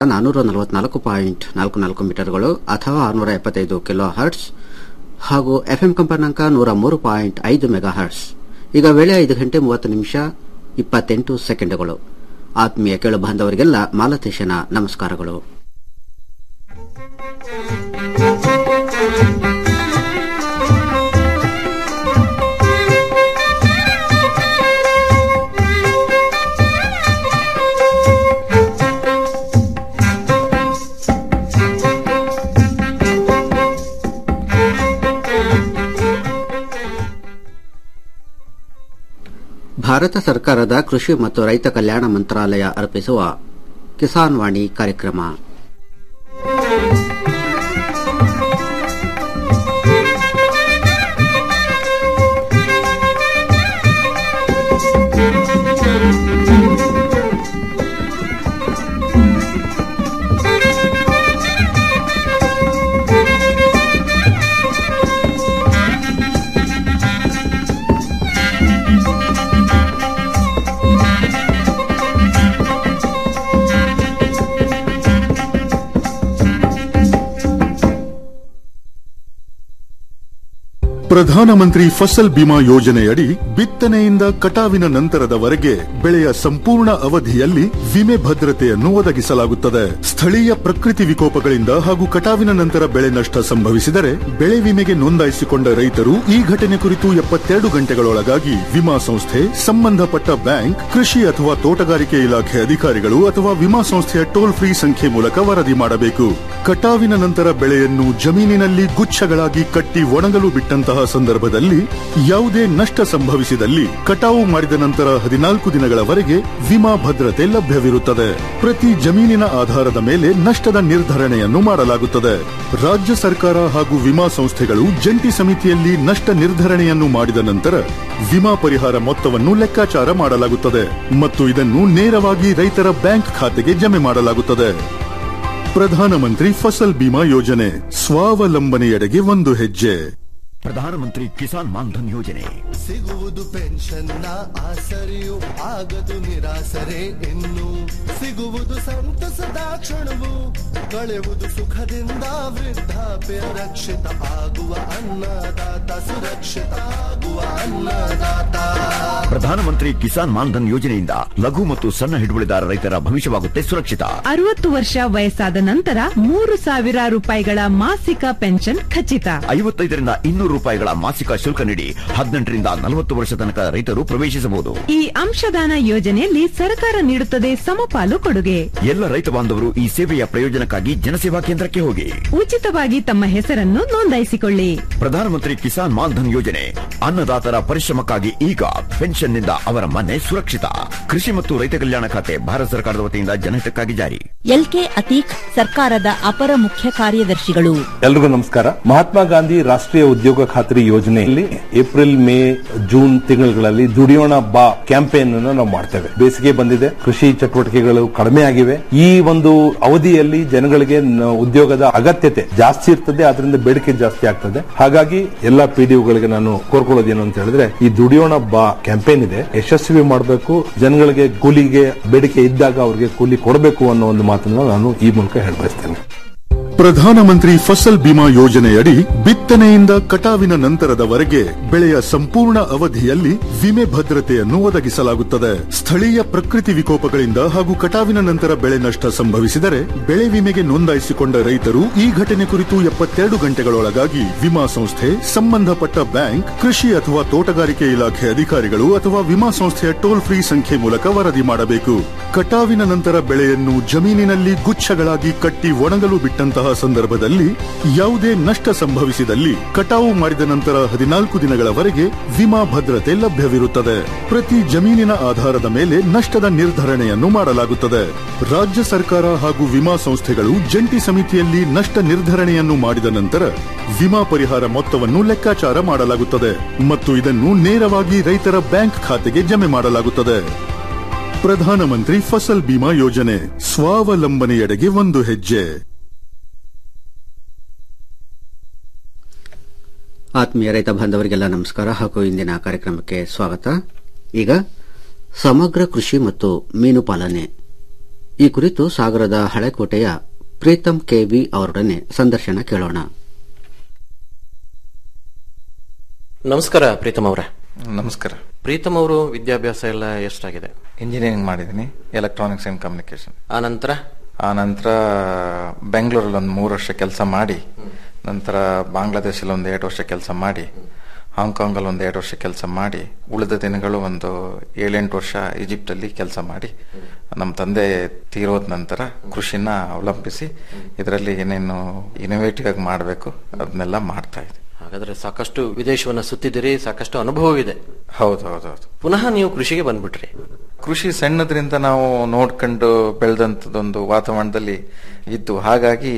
ನಾನ್ನೂರ ನಲವತ್ನಾಲ್ಕು ಪಾಯಿಂಟ್ ನಾಲ್ಕು ನಾಲ್ಕು ಮೀಟರ್ಗಳು ಅಥವಾ ಆರುನೂರ ಎಪ್ಪತ್ತೈದು ಕಿಲೋ ಹರ್ಟ್ಸ್ ಹಾಗೂ ಎಫ್ಎಂ ಕಂಪನಾಂಕ ನೂರ ಮೂರು ಪಾಯಿಂಟ್ ಐದು ಮೆಗಾ ಹರ್ಟ್ಸ್ ಈಗ ವೇಳೆ ಐದು ಗಂಟೆ ಮೂವತ್ತು ನಿಮಿಷ ಇಪ್ಪತ್ತೆಂಟು ಸೆಕೆಂಡುಗಳು ಆತ್ಮೀಯ ಕೇಳು ಬಾಂಧವರಿಗೆಲ್ಲ ಮಾಲತೇಶನ ನಮಸ್ಕಾರಗಳು ಭಾರತ ಸರ್ಕಾರದ ಕೃಷಿ ಮತ್ತು ರೈತ ಕಲ್ಯಾಣ ಮಂತ್ರಾಲಯ ಅರ್ಪಿಸುವ ಕಿಸಾನ್ ವಾಣಿ ಕಾರ್ಯಕ್ರಮ ಪ್ರಧಾನಮಂತ್ರಿ ಫಸಲ್ ಬಿಮಾ ಯೋಜನೆಯಡಿ ಬಿತ್ತನೆಯಿಂದ ಕಟಾವಿನ ನಂತರದವರೆಗೆ ಬೆಳೆಯ ಸಂಪೂರ್ಣ ಅವಧಿಯಲ್ಲಿ ವಿಮೆ ಭದ್ರತೆಯನ್ನು ಒದಗಿಸಲಾಗುತ್ತದೆ ಸ್ಥಳೀಯ ಪ್ರಕೃತಿ ವಿಕೋಪಗಳಿಂದ ಹಾಗೂ ಕಟಾವಿನ ನಂತರ ಬೆಳೆ ನಷ್ಟ ಸಂಭವಿಸಿದರೆ ಬೆಳೆ ವಿಮೆಗೆ ನೋಂದಾಯಿಸಿಕೊಂಡ ರೈತರು ಈ ಘಟನೆ ಕುರಿತು ಎಪ್ಪತ್ತೆರಡು ಗಂಟೆಗಳೊಳಗಾಗಿ ವಿಮಾ ಸಂಸ್ಥೆ ಸಂಬಂಧಪಟ್ಟ ಬ್ಯಾಂಕ್ ಕೃಷಿ ಅಥವಾ ತೋಟಗಾರಿಕೆ ಇಲಾಖೆ ಅಧಿಕಾರಿಗಳು ಅಥವಾ ವಿಮಾ ಸಂಸ್ಥೆಯ ಟೋಲ್ ಫ್ರೀ ಸಂಖ್ಯೆ ಮೂಲಕ ವರದಿ ಮಾಡಬೇಕು ಕಟಾವಿನ ನಂತರ ಬೆಳೆಯನ್ನು ಜಮೀನಿನಲ್ಲಿ ಗುಚ್ಛಗಳಾಗಿ ಕಟ್ಟಿ ಒಣಗಲು ಬಿಟ್ಟಂತಹ ಸಂದರ್ಭದಲ್ಲಿ ಯಾವುದೇ ನಷ್ಟ ಸಂಭವಿಸಿದಲ್ಲಿ ಕಟಾವು ಮಾಡಿದ ನಂತರ ಹದಿನಾಲ್ಕು ದಿನಗಳವರೆಗೆ ವಿಮಾ ಭದ್ರತೆ ಲಭ್ಯವಿರುತ್ತದೆ ಪ್ರತಿ ಜಮೀನಿನ ಆಧಾರದ ಮೇಲೆ ನಷ್ಟದ ನಿರ್ಧರಣೆಯನ್ನು ಮಾಡಲಾಗುತ್ತದೆ ರಾಜ್ಯ ಸರ್ಕಾರ ಹಾಗೂ ವಿಮಾ ಸಂಸ್ಥೆಗಳು ಜಂಟಿ ಸಮಿತಿಯಲ್ಲಿ ನಷ್ಟ ನಿರ್ಧರಣೆಯನ್ನು ಮಾಡಿದ ನಂತರ ವಿಮಾ ಪರಿಹಾರ ಮೊತ್ತವನ್ನು ಲೆಕ್ಕಾಚಾರ ಮಾಡಲಾಗುತ್ತದೆ ಮತ್ತು ಇದನ್ನು ನೇರವಾಗಿ ರೈತರ ಬ್ಯಾಂಕ್ ಖಾತೆಗೆ ಜಮೆ ಮಾಡಲಾಗುತ್ತದೆ ಪ್ರಧಾನಮಂತ್ರಿ ಫಸಲ್ ಬಿಮಾ ಯೋಜನೆ ಸ್ವಾವಲಂಬನೆಯೆಡೆಗೆ ಒಂದು ಹೆಜ್ಜೆ ಪ್ರಧಾನಮಂತ್ರಿ ಕಿಸಾನ್ ಮಾನ್ಧನ್ ಯೋಜನೆ ಸಿಗುವುದು ಪೆನ್ಷನ್ನ ಆಸರೆಯು ಆಗದು ನಿರಾಸರೆ ಇನ್ನು ಸಿಗುವುದು ಸಂತಸದ ಕ್ಷಣವು ಕಳೆಯುವುದು ಸುಖದಿಂದ ವೃದ್ಧಾಪ್ಯ ರಕ್ಷಿತ ಆಗುವ ಅನ್ನದಾತ ಸುರಕ್ಷಿತ ಆಗುವ ಅನ್ನದಾತ ಪ್ರಧಾನಮಂತ್ರಿ ಕಿಸಾನ್ ಮಾನ್ಧನ್ ಯೋಜನೆಯಿಂದ ಲಘು ಮತ್ತು ಸಣ್ಣ ಹಿಡುವಳಿದಾರ ರೈತರ ಭವಿಷ್ಯವಾಗುತ್ತೆ ಸುರಕ್ಷಿತ ಅರವತ್ತು ವರ್ಷ ವಯಸ್ಸಾದ ನಂತರ ಮೂರು ಸಾವಿರ ರೂಪಾಯಿಗಳ ಮಾಸಿಕ ಪೆನ್ಷನ್ ಖಚಿತ ಐವತ್ತೈದರಿಂದ ಇನ್ನೂರು ರೂಪಾಯಿಗಳ ಮಾಸಿಕ ಶುಲ್ಕ ನೀಡಿ ಹದಿನೆಂಟರಿಂದ ನಲವತ್ತು ವರ್ಷ ತನಕ ರೈತರು ಪ್ರವೇಶಿಸಬಹುದು ಈ ಅಂಶದಾನ ಯೋಜನೆಯಲ್ಲಿ ಸರ್ಕಾರ ನೀಡುತ್ತದೆ ಸಮಪಾಲು ಕೊಡುಗೆ ಎಲ್ಲ ರೈತ ಬಾಂಧವರು ಈ ಸೇವೆಯ ಪ್ರಯೋಜನಕ್ಕಾಗಿ ಜನಸೇವಾ ಕೇಂದ್ರಕ್ಕೆ ಹೋಗಿ ಉಚಿತವಾಗಿ ತಮ್ಮ ಹೆಸರನ್ನು ನೋಂದಾಯಿಸಿಕೊಳ್ಳಿ ಪ್ರಧಾನಮಂತ್ರಿ ಕಿಸಾನ್ ಮಾನ್ಧನ್ ಯೋಜನೆ ಅನ್ನದಾತರ ಪರಿಶ್ರಮಕ್ಕಾಗಿ ಈಗ ಪೆನ್ಷನ್ನಿಂದ ಅವರ ಮನೆ ಸುರಕ್ಷಿತ ಕೃಷಿ ಮತ್ತು ರೈತ ಕಲ್ಯಾಣ ಖಾತೆ ಭಾರತ ಸರ್ಕಾರದ ವತಿಯಿಂದ ಜನಹಿತಕ್ಕಾಗಿ ಜಾರಿ ಎಲ್ಕೆ ಅತೀಕ್ ಸರ್ಕಾರದ ಅಪರ ಮುಖ್ಯ ಕಾರ್ಯದರ್ಶಿಗಳು ಎಲ್ರಿಗೂ ನಮಸ್ಕಾರ ಮಹಾತ್ಮ ಗಾಂಧಿ ರಾಷ್ಟ್ರೀಯ ಉದ್ಯೋಗ ಖಾತ್ರಿ ಯೋಜನೆಯಲ್ಲಿ ಏಪ್ರಿಲ್ ಮೇ ಜೂನ್ ತಿಂಗಳುಗಳಲ್ಲಿ ದುಡಿಯೋಣ ಬಾ ಕ್ಯಾಂಪೇನ್ ಅನ್ನು ನಾವು ಮಾಡ್ತೇವೆ ಬೇಸಿಗೆ ಬಂದಿದೆ ಕೃಷಿ ಚಟುವಟಿಕೆಗಳು ಕಡಿಮೆ ಆಗಿವೆ ಈ ಒಂದು ಅವಧಿಯಲ್ಲಿ ಜನಗಳಿಗೆ ನ- ಉದ್ಯೋಗದ ಅಗತ್ಯತೆ ಜಾಸ್ತಿ ಇರ್ತದೆ ಅದರಿಂದ ಬೇಡಿಕೆ ಜಾಸ್ತಿ ಆಗ್ತದೆ ಹಾಗಾಗಿ ಎಲ್ಲಾ ಪಿಡಿಒಗಳಿಗೆ ನಾನು ಕೋರ್ಕೊಳ್ಳೋದೇನು ಅಂತ ಹೇಳಿದ್ರೆ ಈ ದುಡಿಯೋಣ ಬಾ ಕ್ಯಾಂಪೇನ್ ಇದೆ ಯಶಸ್ವಿ ಮಾಡಬೇಕು ಜನಗಳಿಗೆ ಕೂಲಿಗೆ ಬೇಡಿಕೆ ಇದ್ದಾಗ ಅವರಿಗೆ ಕೂಲಿ ಕೊಡಬೇಕು ಅನ್ನೋ ಒಂದು ಮಾತನ್ನ ನಾನು ಈ ಮೂಲಕ ಹೇಳಬಯಸ್ತೇನೆ ಪ್ರಧಾನಮಂತ್ರಿ ಫಸಲ್ ಬಿಮಾ ಯೋಜನೆಯಡಿ ಬಿತ್ತನೆಯಿಂದ ಕಟಾವಿನ ನಂತರದವರೆಗೆ ಬೆಳೆಯ ಸಂಪೂರ್ಣ ಅವಧಿಯಲ್ಲಿ ವಿಮೆ ಭದ್ರತೆಯನ್ನು ಒದಗಿಸಲಾಗುತ್ತದೆ ಸ್ಥಳೀಯ ಪ್ರಕೃತಿ ವಿಕೋಪಗಳಿಂದ ಹಾಗೂ ಕಟಾವಿನ ನಂತರ ಬೆಳೆ ನಷ್ಟ ಸಂಭವಿಸಿದರೆ ಬೆಳೆ ವಿಮೆಗೆ ನೋಂದಾಯಿಸಿಕೊಂಡ ರೈತರು ಈ ಘಟನೆ ಕುರಿತು ಎಪ್ಪತ್ತೆರಡು ಗಂಟೆಗಳೊಳಗಾಗಿ ವಿಮಾ ಸಂಸ್ಥೆ ಸಂಬಂಧಪಟ್ಟ ಬ್ಯಾಂಕ್ ಕೃಷಿ ಅಥವಾ ತೋಟಗಾರಿಕೆ ಇಲಾಖೆ ಅಧಿಕಾರಿಗಳು ಅಥವಾ ವಿಮಾ ಸಂಸ್ಥೆಯ ಟೋಲ್ ಫ್ರೀ ಸಂಖ್ಯೆ ಮೂಲಕ ವರದಿ ಮಾಡಬೇಕು ಕಟಾವಿನ ನಂತರ ಬೆಳೆಯನ್ನು ಜಮೀನಿನಲ್ಲಿ ಗುಚ್ಛಗಳಾಗಿ ಕಟ್ಟಿ ಒಣಗಲು ಬಿಟ್ಟಂತಹ ಸಂದರ್ಭದಲ್ಲಿ ಯಾವುದೇ ನಷ್ಟ ಸಂಭವಿಸಿದಲ್ಲಿ ಕಟಾವು ಮಾಡಿದ ನಂತರ ಹದಿನಾಲ್ಕು ದಿನಗಳವರೆಗೆ ವಿಮಾ ಭದ್ರತೆ ಲಭ್ಯವಿರುತ್ತದೆ ಪ್ರತಿ ಜಮೀನಿನ ಆಧಾರದ ಮೇಲೆ ನಷ್ಟದ ನಿರ್ಧರಣೆಯನ್ನು ಮಾಡಲಾಗುತ್ತದೆ ರಾಜ್ಯ ಸರ್ಕಾರ ಹಾಗೂ ವಿಮಾ ಸಂಸ್ಥೆಗಳು ಜಂಟಿ ಸಮಿತಿಯಲ್ಲಿ ನಷ್ಟ ನಿರ್ಧರಣೆಯನ್ನು ಮಾಡಿದ ನಂತರ ವಿಮಾ ಪರಿಹಾರ ಮೊತ್ತವನ್ನು ಲೆಕ್ಕಾಚಾರ ಮಾಡಲಾಗುತ್ತದೆ ಮತ್ತು ಇದನ್ನು ನೇರವಾಗಿ ರೈತರ ಬ್ಯಾಂಕ್ ಖಾತೆಗೆ ಜಮೆ ಮಾಡಲಾಗುತ್ತದೆ ಪ್ರಧಾನಮಂತ್ರಿ ಫಸಲ್ ಬಿಮಾ ಯೋಜನೆ ಸ್ವಾವಲಂಬನೆಯೆಡೆಗೆ ಒಂದು ಹೆಜ್ಜೆ ಆತ್ಮೀಯ ರೈತ ಬಾಂಧವರಿಗೆಲ್ಲ ನಮಸ್ಕಾರ ಹಾಗೂ ಇಂದಿನ ಕಾರ್ಯಕ್ರಮಕ್ಕೆ ಸ್ವಾಗತ ಈಗ ಸಮಗ್ರ ಕೃಷಿ ಮತ್ತು ಮೀನು ಪಾಲನೆ ಈ ಕುರಿತು ಸಾಗರದ ಹಳೆಕೋಟೆಯ ಪ್ರೀತಂ ಕೆವಿ ಅವರೊಡನೆ ಸಂದರ್ಶನ ಕೇಳೋಣ ನಮಸ್ಕಾರ ಪ್ರೀತಮ್ ಅವರೇ ನಮಸ್ಕಾರ ಪ್ರೀತಮ್ ಅವರು ವಿದ್ಯಾಭ್ಯಾಸ ಎಲ್ಲ ಎಷ್ಟಾಗಿದೆ ಇಂಜಿನಿಯರಿಂಗ್ ಮಾಡಿದ್ದೀನಿ ಎಲೆಕ್ಟ್ರಾನಿಕ್ಸ್ ಅಂಡ್ ಕಮ್ಯುನಿಕೇಶನ್ ಆ ನಂತರ ಆ ನಂತರ ಬೆಂಗಳೂರಲ್ಲಿ ಒಂದು ಮೂರು ವರ್ಷ ಕೆಲಸ ಮಾಡಿ ನಂತರ ಬಾಂಗ್ಲಾದೇಶಲ್ಲಿ ಒಂದು ಎರಡು ವರ್ಷ ಕೆಲಸ ಮಾಡಿ ಹಾಂಗ್ಕಾಂಗಲ್ಲಿ ಒಂದು ಎರಡು ವರ್ಷ ಕೆಲಸ ಮಾಡಿ ಉಳಿದ ದಿನಗಳು ಒಂದು ಏಳೆಂಟು ವರ್ಷ ಈಜಿಪ್ಟಲ್ಲಿ ಕೆಲಸ ಮಾಡಿ ನಮ್ಮ ತಂದೆ ತೀರೋದ ನಂತರ ಕೃಷಿನ ಅವಲಂಬಿಸಿ ಇದರಲ್ಲಿ ಏನೇನು ಇನೋವೇಟಿವ್ ಆಗಿ ಮಾಡಬೇಕು ಅದನ್ನೆಲ್ಲ ಮಾಡ್ತಾ ಇದ್ದೆ ಹಾಗಾದ್ರೆ ಸಾಕಷ್ಟು ವಿದೇಶವನ್ನ ಸುತ್ತಿದಿರಿ ಸಾಕಷ್ಟು ಅನುಭವ ಇದೆ ಹೌದು ಹೌದು ಹೌದು ಪುನಃ ನೀವು ಕೃಷಿಗೆ ಬಂದ್ಬಿಟ್ರಿ ಕೃಷಿ ಸಣ್ಣದ್ರಿಂದ ನಾವು ನೋಡ್ಕೊಂಡು ಬೆಳೆದಂಥದ್ದೊಂದು ವಾತಾವರಣದಲ್ಲಿ ಇದ್ದು ಹಾಗಾಗಿ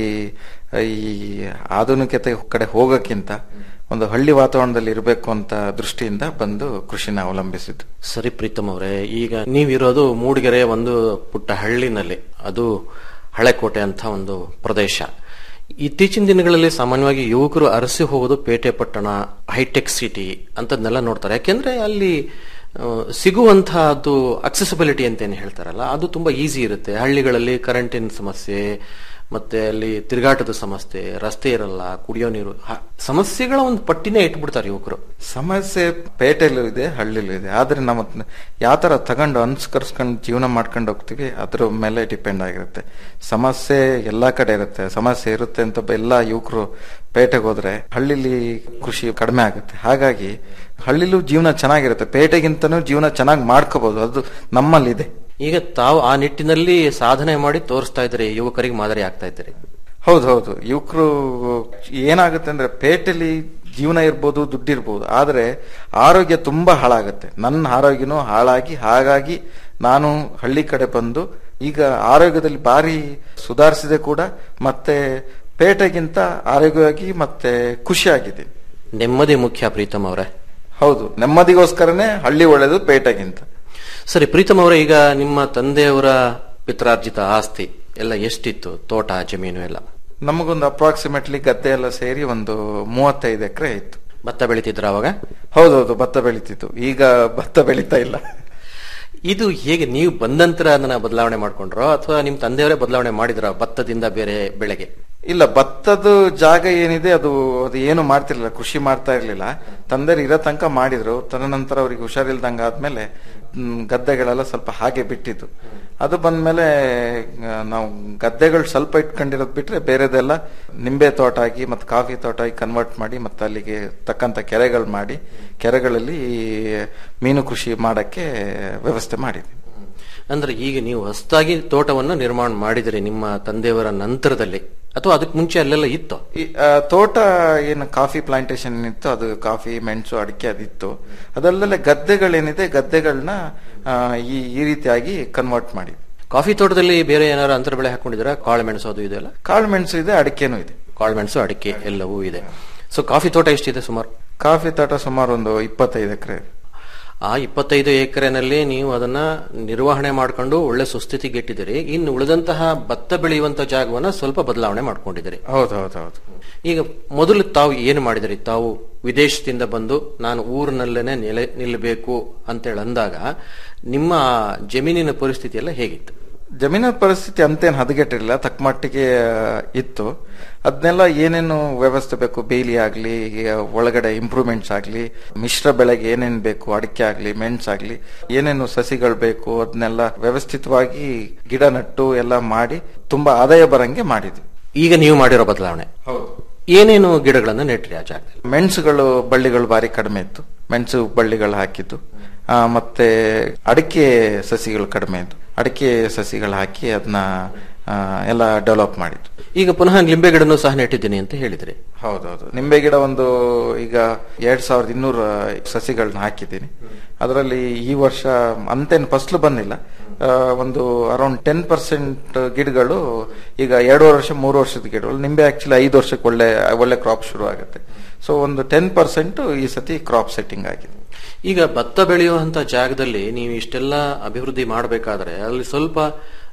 ಈ ಆಧುನಿಕತೆ ಕಡೆ ಹೋಗೋಕ್ಕಿಂತ ಒಂದು ಹಳ್ಳಿ ವಾತಾವರಣದಲ್ಲಿ ಇರಬೇಕು ಅಂತ ದೃಷ್ಟಿಯಿಂದ ಬಂದು ಕೃಷಿನ ಅವಲಂಬಿಸಿದ್ದು ಸರಿ ಪ್ರೀತಮ್ ಅವರೇ ಈಗ ನೀವಿರೋದು ಮೂಡಿಗೆರೆ ಒಂದು ಪುಟ್ಟ ಹಳ್ಳಿನಲ್ಲಿ ಅದು ಹಳೆಕೋಟೆ ಅಂತ ಒಂದು ಪ್ರದೇಶ ಇತ್ತೀಚಿನ ದಿನಗಳಲ್ಲಿ ಸಾಮಾನ್ಯವಾಗಿ ಯುವಕರು ಅರಸಿ ಹೋಗೋದು ಪೇಟೆ ಪಟ್ಟಣ ಹೈಟೆಕ್ ಸಿಟಿ ಅಂತದ್ನೆಲ್ಲ ನೋಡ್ತಾರೆ ಯಾಕೆಂದ್ರೆ ಅಲ್ಲಿ ಆ, ಸಿಗುವಂತಹದ್ದು ಅಕ್ಸೆಸಿಬಿಲಿಟಿ ಅಂತ ಏನು ಹೇಳ್ತಾರಲ್ಲ ಅದು ತುಂಬಾ ಈಸಿ ಇರುತ್ತೆ ಹಳ್ಳಿಗಳಲ್ಲಿ ಕರೆಂಟಿನ ಸಮಸ್ಯೆ ಮತ್ತೆ ಅಲ್ಲಿ ತಿರುಗಾಟದ ಸಮಸ್ಯೆ ರಸ್ತೆ ಇರಲ್ಲ ಕುಡಿಯೋ ನೀರು ಹ- ಸಮಸ್ಯೆಗಳ ಒಂದು ಪಟ್ಟಿನೇ ಇಟ್ಬಿಡ್ತಾರೆ ಯುವಕರು ಸಮಸ್ಯೆ ಪೇಟೆಲೂ ಇದೆ ಹಳ್ಳಿಲೂ ಇದೆ ಆದ್ರೆ ನಾವು ಯಾವ ತರ ತಗೊಂಡು ಅನುಸ್ಕರಿಸ್ಕೊಂಡು ಜೀವನ ಮಾಡ್ಕೊಂಡು ಹೋಗ್ತೀವಿ ಅದ್ರ ಮೇಲೆ ಡಿಪೆಂಡ್ ಆಗಿರುತ್ತೆ ಸಮಸ್ಯೆ ಎಲ್ಲಾ ಕಡೆ ಇರುತ್ತೆ ಸಮಸ್ಯೆ ಇರುತ್ತೆ ಅಂತ ಬ- ಎಲ್ಲಾ ಯುವಕರು ಪೇಟೆಗೆ ಹೋದ್ರೆ ಹಳ್ಳಿಲಿ ಕೃಷಿ ಕಡಿಮೆ ಆಗುತ್ತೆ ಹಾಗಾಗಿ ಹಳ್ಳಿಲೂ ಜೀವನ ಚೆನ್ನಾಗಿರುತ್ತೆ ಪೇಟೆಗಿಂತನೂ ಜೀವನ ಚೆನ್ನಾಗಿ ಮಾಡ್ಕೋಬಹುದು ಅದು ನಮ್ಮಲ್ಲಿದೆ ಈಗ ತಾವು ಆ ನಿಟ್ಟಿನಲ್ಲಿ ಸಾಧನೆ ಮಾಡಿ ತೋರಿಸ್ತಾ ಇದ್ದೀರಿ ಯುವಕರಿಗೆ ಮಾದರಿ ಆಗ್ತಾ ಇದ್ದೀರಿ ಹೌದು ಹೌದು ಯುವಕರು ಏನಾಗುತ್ತೆ ಅಂದ್ರೆ ಪೇಟೆಲಿ ಜೀವನ ಇರ್ಬೋದು ದುಡ್ಡಿರ್ಬೋದು ಆದ್ರೆ ಆರೋಗ್ಯ ತುಂಬಾ ಹಾಳಾಗುತ್ತೆ ನನ್ನ ಆರೋಗ್ಯನೂ ಹಾಳಾಗಿ ಹಾಗಾಗಿ ನಾನು ಹಳ್ಳಿ ಕಡೆ ಬಂದು ಈಗ ಆರೋಗ್ಯದಲ್ಲಿ ಭಾರಿ ಸುಧಾರಿಸಿದೆ ಕೂಡ ಮತ್ತೆ ಪೇಟೆಗಿಂತ ಆರೋಗ್ಯವಾಗಿ ಮತ್ತೆ ಖುಷಿಯಾಗಿದ್ದೀನಿ ನೆಮ್ಮದಿ ಮುಖ್ಯ ಪ್ರೀತಮ್ ಅವರೇ ಹೌದು ನೆಮ್ಮದಿಗೋಸ್ಕರನೇ ಹಳ್ಳಿ ಒಳ್ಳೇದು ಪೇಟೆಗಿಂತ ಸರಿ ಪ್ರೀತಮ್ ಅವರೇ ಈಗ ನಿಮ್ಮ ತಂದೆಯವರ ಪಿತ್ರಾರ್ಜಿತ ಆಸ್ತಿ ಎಲ್ಲ ಎಷ್ಟಿತ್ತು ತೋಟ ಜಮೀನು ಎಲ್ಲ ನಮಗೊಂದು ಅಪ್ರಾಕ್ಸಿಮೇಟ್ಲಿ ಗದ್ದೆ ಎಲ್ಲ ಸೇರಿ ಒಂದು ಮೂವತ್ತೈದು ಎಕರೆ ಇತ್ತು ಭತ್ತ ಬೆಳಿತಿದ್ರ ಅವಾಗ ಹೌದೌದು ಭತ್ತ ಬೆಳೀತಿತ್ತು ಈಗ ಭತ್ತ ಬೆಳೀತಾ ಇಲ್ಲ ಇದು ಹೇಗೆ ನೀವು ಬಂದಂತರ ಅದನ್ನ ಬದಲಾವಣೆ ಮಾಡ್ಕೊಂಡ್ರೋ ಅಥವಾ ನಿಮ್ ತಂದೆಯವರೇ ಬದಲಾವಣೆ ಮಾಡಿದ್ರ ಭತ್ತದಿಂದ ಬೇರೆ ಬೆಳೆಗೆ ಇಲ್ಲ ಭತ್ತದ ಜಾಗ ಏನಿದೆ ಅದು ಅದು ಏನು ಮಾಡ್ತಿರ್ಲಿಲ್ಲ ಕೃಷಿ ಮಾಡ್ತಾ ಇರ್ಲಿಲ್ಲ ತಂದೆರು ಇರೋ ತನಕ ಮಾಡಿದ್ರು ತದನಂತರ ಅವ್ರಿಗೆ ಹುಷಾರಿಲ್ದಂಗ ಆದ್ಮೇಲೆ ಮ್, ಗದ್ದೆಗಳೆಲ್ಲ ಸ್ವಲ್ಪ ಹಾಗೆ ಬಿಟ್ಟಿದ್ದು ಅದು ಬಂದ್ಮೇಲೆ ಆ, ನಾವು ಗದ್ದೆಗಳು ಸ್ವಲ್ಪ ಇಟ್ಕೊಂಡಿರೋದು ಬಿಟ್ರೆ ಬೇರೆದೆಲ್ಲ ನಿಂಬೆ ತೋಟ ಆಗಿ ಮತ್ತೆ ಕಾಫಿ ತೋಟ ಆಗಿ ಕನ್ವರ್ಟ್ ಮಾಡಿ ಮತ್ತೆ ಅಲ್ಲಿಗೆ ತಕ್ಕಂತ ಕೆರೆಗಳು ಮಾಡಿ ಕೆರೆಗಳಲ್ಲಿ ಮೀನು ಕೃಷಿ ಮಾಡಕ್ಕೆ ವ್ಯವಸ್ಥೆ ಮಾಡಿದ್ವಿ ಅಂದ್ರೆ ಈಗ ನೀವು ಹೊಸದಾಗಿ ತೋಟವನ್ನು ನಿರ್ಮಾಣ ಮಾಡಿದಿರಿ ನಿಮ್ಮ ತಂದೆಯವರ ನಂತರದಲ್ಲಿ ಅಥವಾ ಅದಕ್ಕೆ ಮುಂಚೆ ಅಲ್ಲೆಲ್ಲ ಇತ್ತು ಈ ಆ, ತೋಟ ಏನು ಕಾಫಿ ಪ್ಲಾಂಟೇಶನ್ ಇತ್ತು ಅದು ಕಾಫಿ ಮೆಣಸು ಅಡಿಕೆ ಅದಿತ್ತು ಅದಲ್ಲದೆ ಗದ್ದೆಗಳೇನಿದೆ ಗದ್ದೆಗಳನ್ನ ಈ ಈ ರೀತಿಯಾಗಿ ಕನ್ವರ್ಟ್ ಮಾಡಿ ಕಾಫಿ ತೋಟದಲ್ಲಿ ಬೇರೆ ಏನಾದ್ರು ಅಂತರ ಬೆಳೆ ಹಾಕೊಂಡಿದ್ದೀರಾ ಕಾಳು ಮೆಣಸು ಅದು ಇದೆಲ್ಲ ಕಾಳು ಮೆಣಸು ಇದೆ ಅಡಿಕೆನೂ ಇದೆ ಕಾಳು ಮೆಣಸು ಅಡಿಕೆ ಎಲ್ಲವೂ ಇದೆ ಸೊ ಕಾಫಿ ತೋಟ ಎಷ್ಟಿದೆ ಸುಮಾರು ಕಾಫಿ ತೋಟ ಸುಮಾರು ಒಂದು ಇಪ್ಪತ್ತೈದು ಎಕರೆ ಆ ಇಪ್ಪತ್ತೈದು ಎಕರೆನಲ್ಲಿ ನೀವು ಅದನ್ನ ನಿರ್ವಹಣೆ ಮಾಡ್ಕೊಂಡು ಒಳ್ಳೆ ಸುಸ್ಥಿತಿಗೆ ಇಟ್ಟಿದ್ದೀರಿ ಇನ್ನು ಉಳಿದಂತಹ ಭತ್ತ ಬೆಳೆಯುವಂತ ಜಾಗವನ್ನ ಸ್ವಲ್ಪ ಬದಲಾವಣೆ ಮಾಡ್ಕೊಂಡಿದ್ದೀರಿ ಹೌದು ಹೌದು ಹೌದು ಈಗ ಮೊದಲು ತಾವು ಏನು ಮಾಡಿದಿರಿ ತಾವು ವಿದೇಶದಿಂದ ಬಂದು ನಾನು ಊರಿನಲ್ಲೇನೆ ನೆಲೆ ನಿಲ್ಲಬೇಕು ಅಂತೇಳಿ ಅಂದಾಗ ನಿಮ್ಮ ಜಮೀನಿನ ಪರಿಸ್ಥಿತಿ ಎಲ್ಲ ಹೇಗಿತ್ತು ಜಮೀನಿನ ಪರಿಸ್ಥಿತಿ ಅಂತೇನು ಹದಗೆಟ್ಟಿರಲಿಲ್ಲ ತಕ್ಕ ಮಟ್ಟಿಗೆ ಆ, ಇತ್ತು ಅದನ್ನೆಲ್ಲ ಏನೇನು ವ್ಯವಸ್ಥೆ ಬೇಕು ಬೇಲಿ ಆಗ್ಲಿ ಈಗ ಒಳಗಡೆ ಇಂಪ್ರೂವ್ಮೆಂಟ್ಸ್ ಆಗ್ಲಿ ಮಿಶ್ರ ಬೆಳೆಗೆ ಏನೇನ್ ಬೇಕು ಅಡಿಕೆ ಆಗ್ಲಿ ಮೆಣಸಾಗ್ಲಿ ಏನೇನು ಸಸಿಗಳು ಬೇಕು ಅದನ್ನೆಲ್ಲ ವ್ಯವಸ್ಥಿತವಾಗಿ ಗಿಡ ನಟ್ಟು ಎಲ್ಲ ಮಾಡಿ ತುಂಬಾ ಆದಾಯ ಬರಂಗೆ ಮಾಡಿದ್ವಿ ಈಗ ನೀವು ಮಾಡಿರೋ ಬದಲಾವಣೆ ಏನೇನು ಗಿಡಗಳನ್ನ ನೆಟ್ರಿ ಆ ಜಾಗದಲ್ಲಿ ಮೆಣಸುಗಳು ಬಳ್ಳಿಗಳು ಬಾರಿ ಕಡಿಮೆ ಇತ್ತು ಮೆಣಸು ಬಳ್ಳಿಗಳು ಹಾಕಿದ್ದು ಆ, ಮತ್ತೆ ಅಡಿಕೆ ಸಸಿಗಳು ಕಡಿಮೆ ಇತ್ತು ಅಡಿಕೆ ಸಸಿಗಳು ಹಾಕಿ ಅದನ್ನ ಎಲ್ಲ ಡೆವಲಪ್ ಮಾಡಿದ್ದು ಈಗ ಪುನಃ ಲಿಂಬೆ ಗಿಡನೂ ಸಹ ನೆಟ್ಟಿದ್ದೀನಿ ಅಂತ ಹೇಳಿದ್ರಿ ಹೌದೌದು ನಿಂಬೆ ಗಿಡ ಒಂದು ಈಗ ಎರಡ್ ಸಾವಿರದ ಇನ್ನೂರ ಸಸಿಗಳನ್ನ ಹಾಕಿದ್ದೀನಿ ಅದರಲ್ಲಿ ಈ ವರ್ಷ ಅಂತೇನು ಫಸ್ಲು ಬಂದಿಲ್ಲ ಆ, ಒಂದು ಅರೌಂಡ್ ಟೆನ್ ಪರ್ಸೆಂಟ್ ಗಿಡಗಳು ಈಗ ಎರಡೂವರೆ ವರ್ಷ ಮೂರು ವರ್ಷದ ಗಿಡಗಳು ನಿಂಬೆ ಆಕ್ಚುಲಿ ಐದು ವರ್ಷಕ್ಕೆ ಒಳ್ಳೆ ಒಳ್ಳೆ ಕ್ರಾಪ್ ಶುರು ಆಗುತ್ತೆ ಸೊ ಒಂದು ಟೆನ್ ಪರ್ಸೆಂಟ್ ಈ ಸತಿ ಕ್ರಾಪ್ ಸೆಟ್ಟಿಂಗ್ ಆಗಿದೆ ಈಗ ಭತ್ತ ಬೆಳೆಯುವಂತ ಜಾಗದಲ್ಲಿ ನೀವು ಇಷ್ಟೆಲ್ಲ ಅಭಿವೃದ್ಧಿ ಮಾಡಬೇಕಾದ್ರೆ ಅಲ್ಲಿ ಸ್ವಲ್ಪ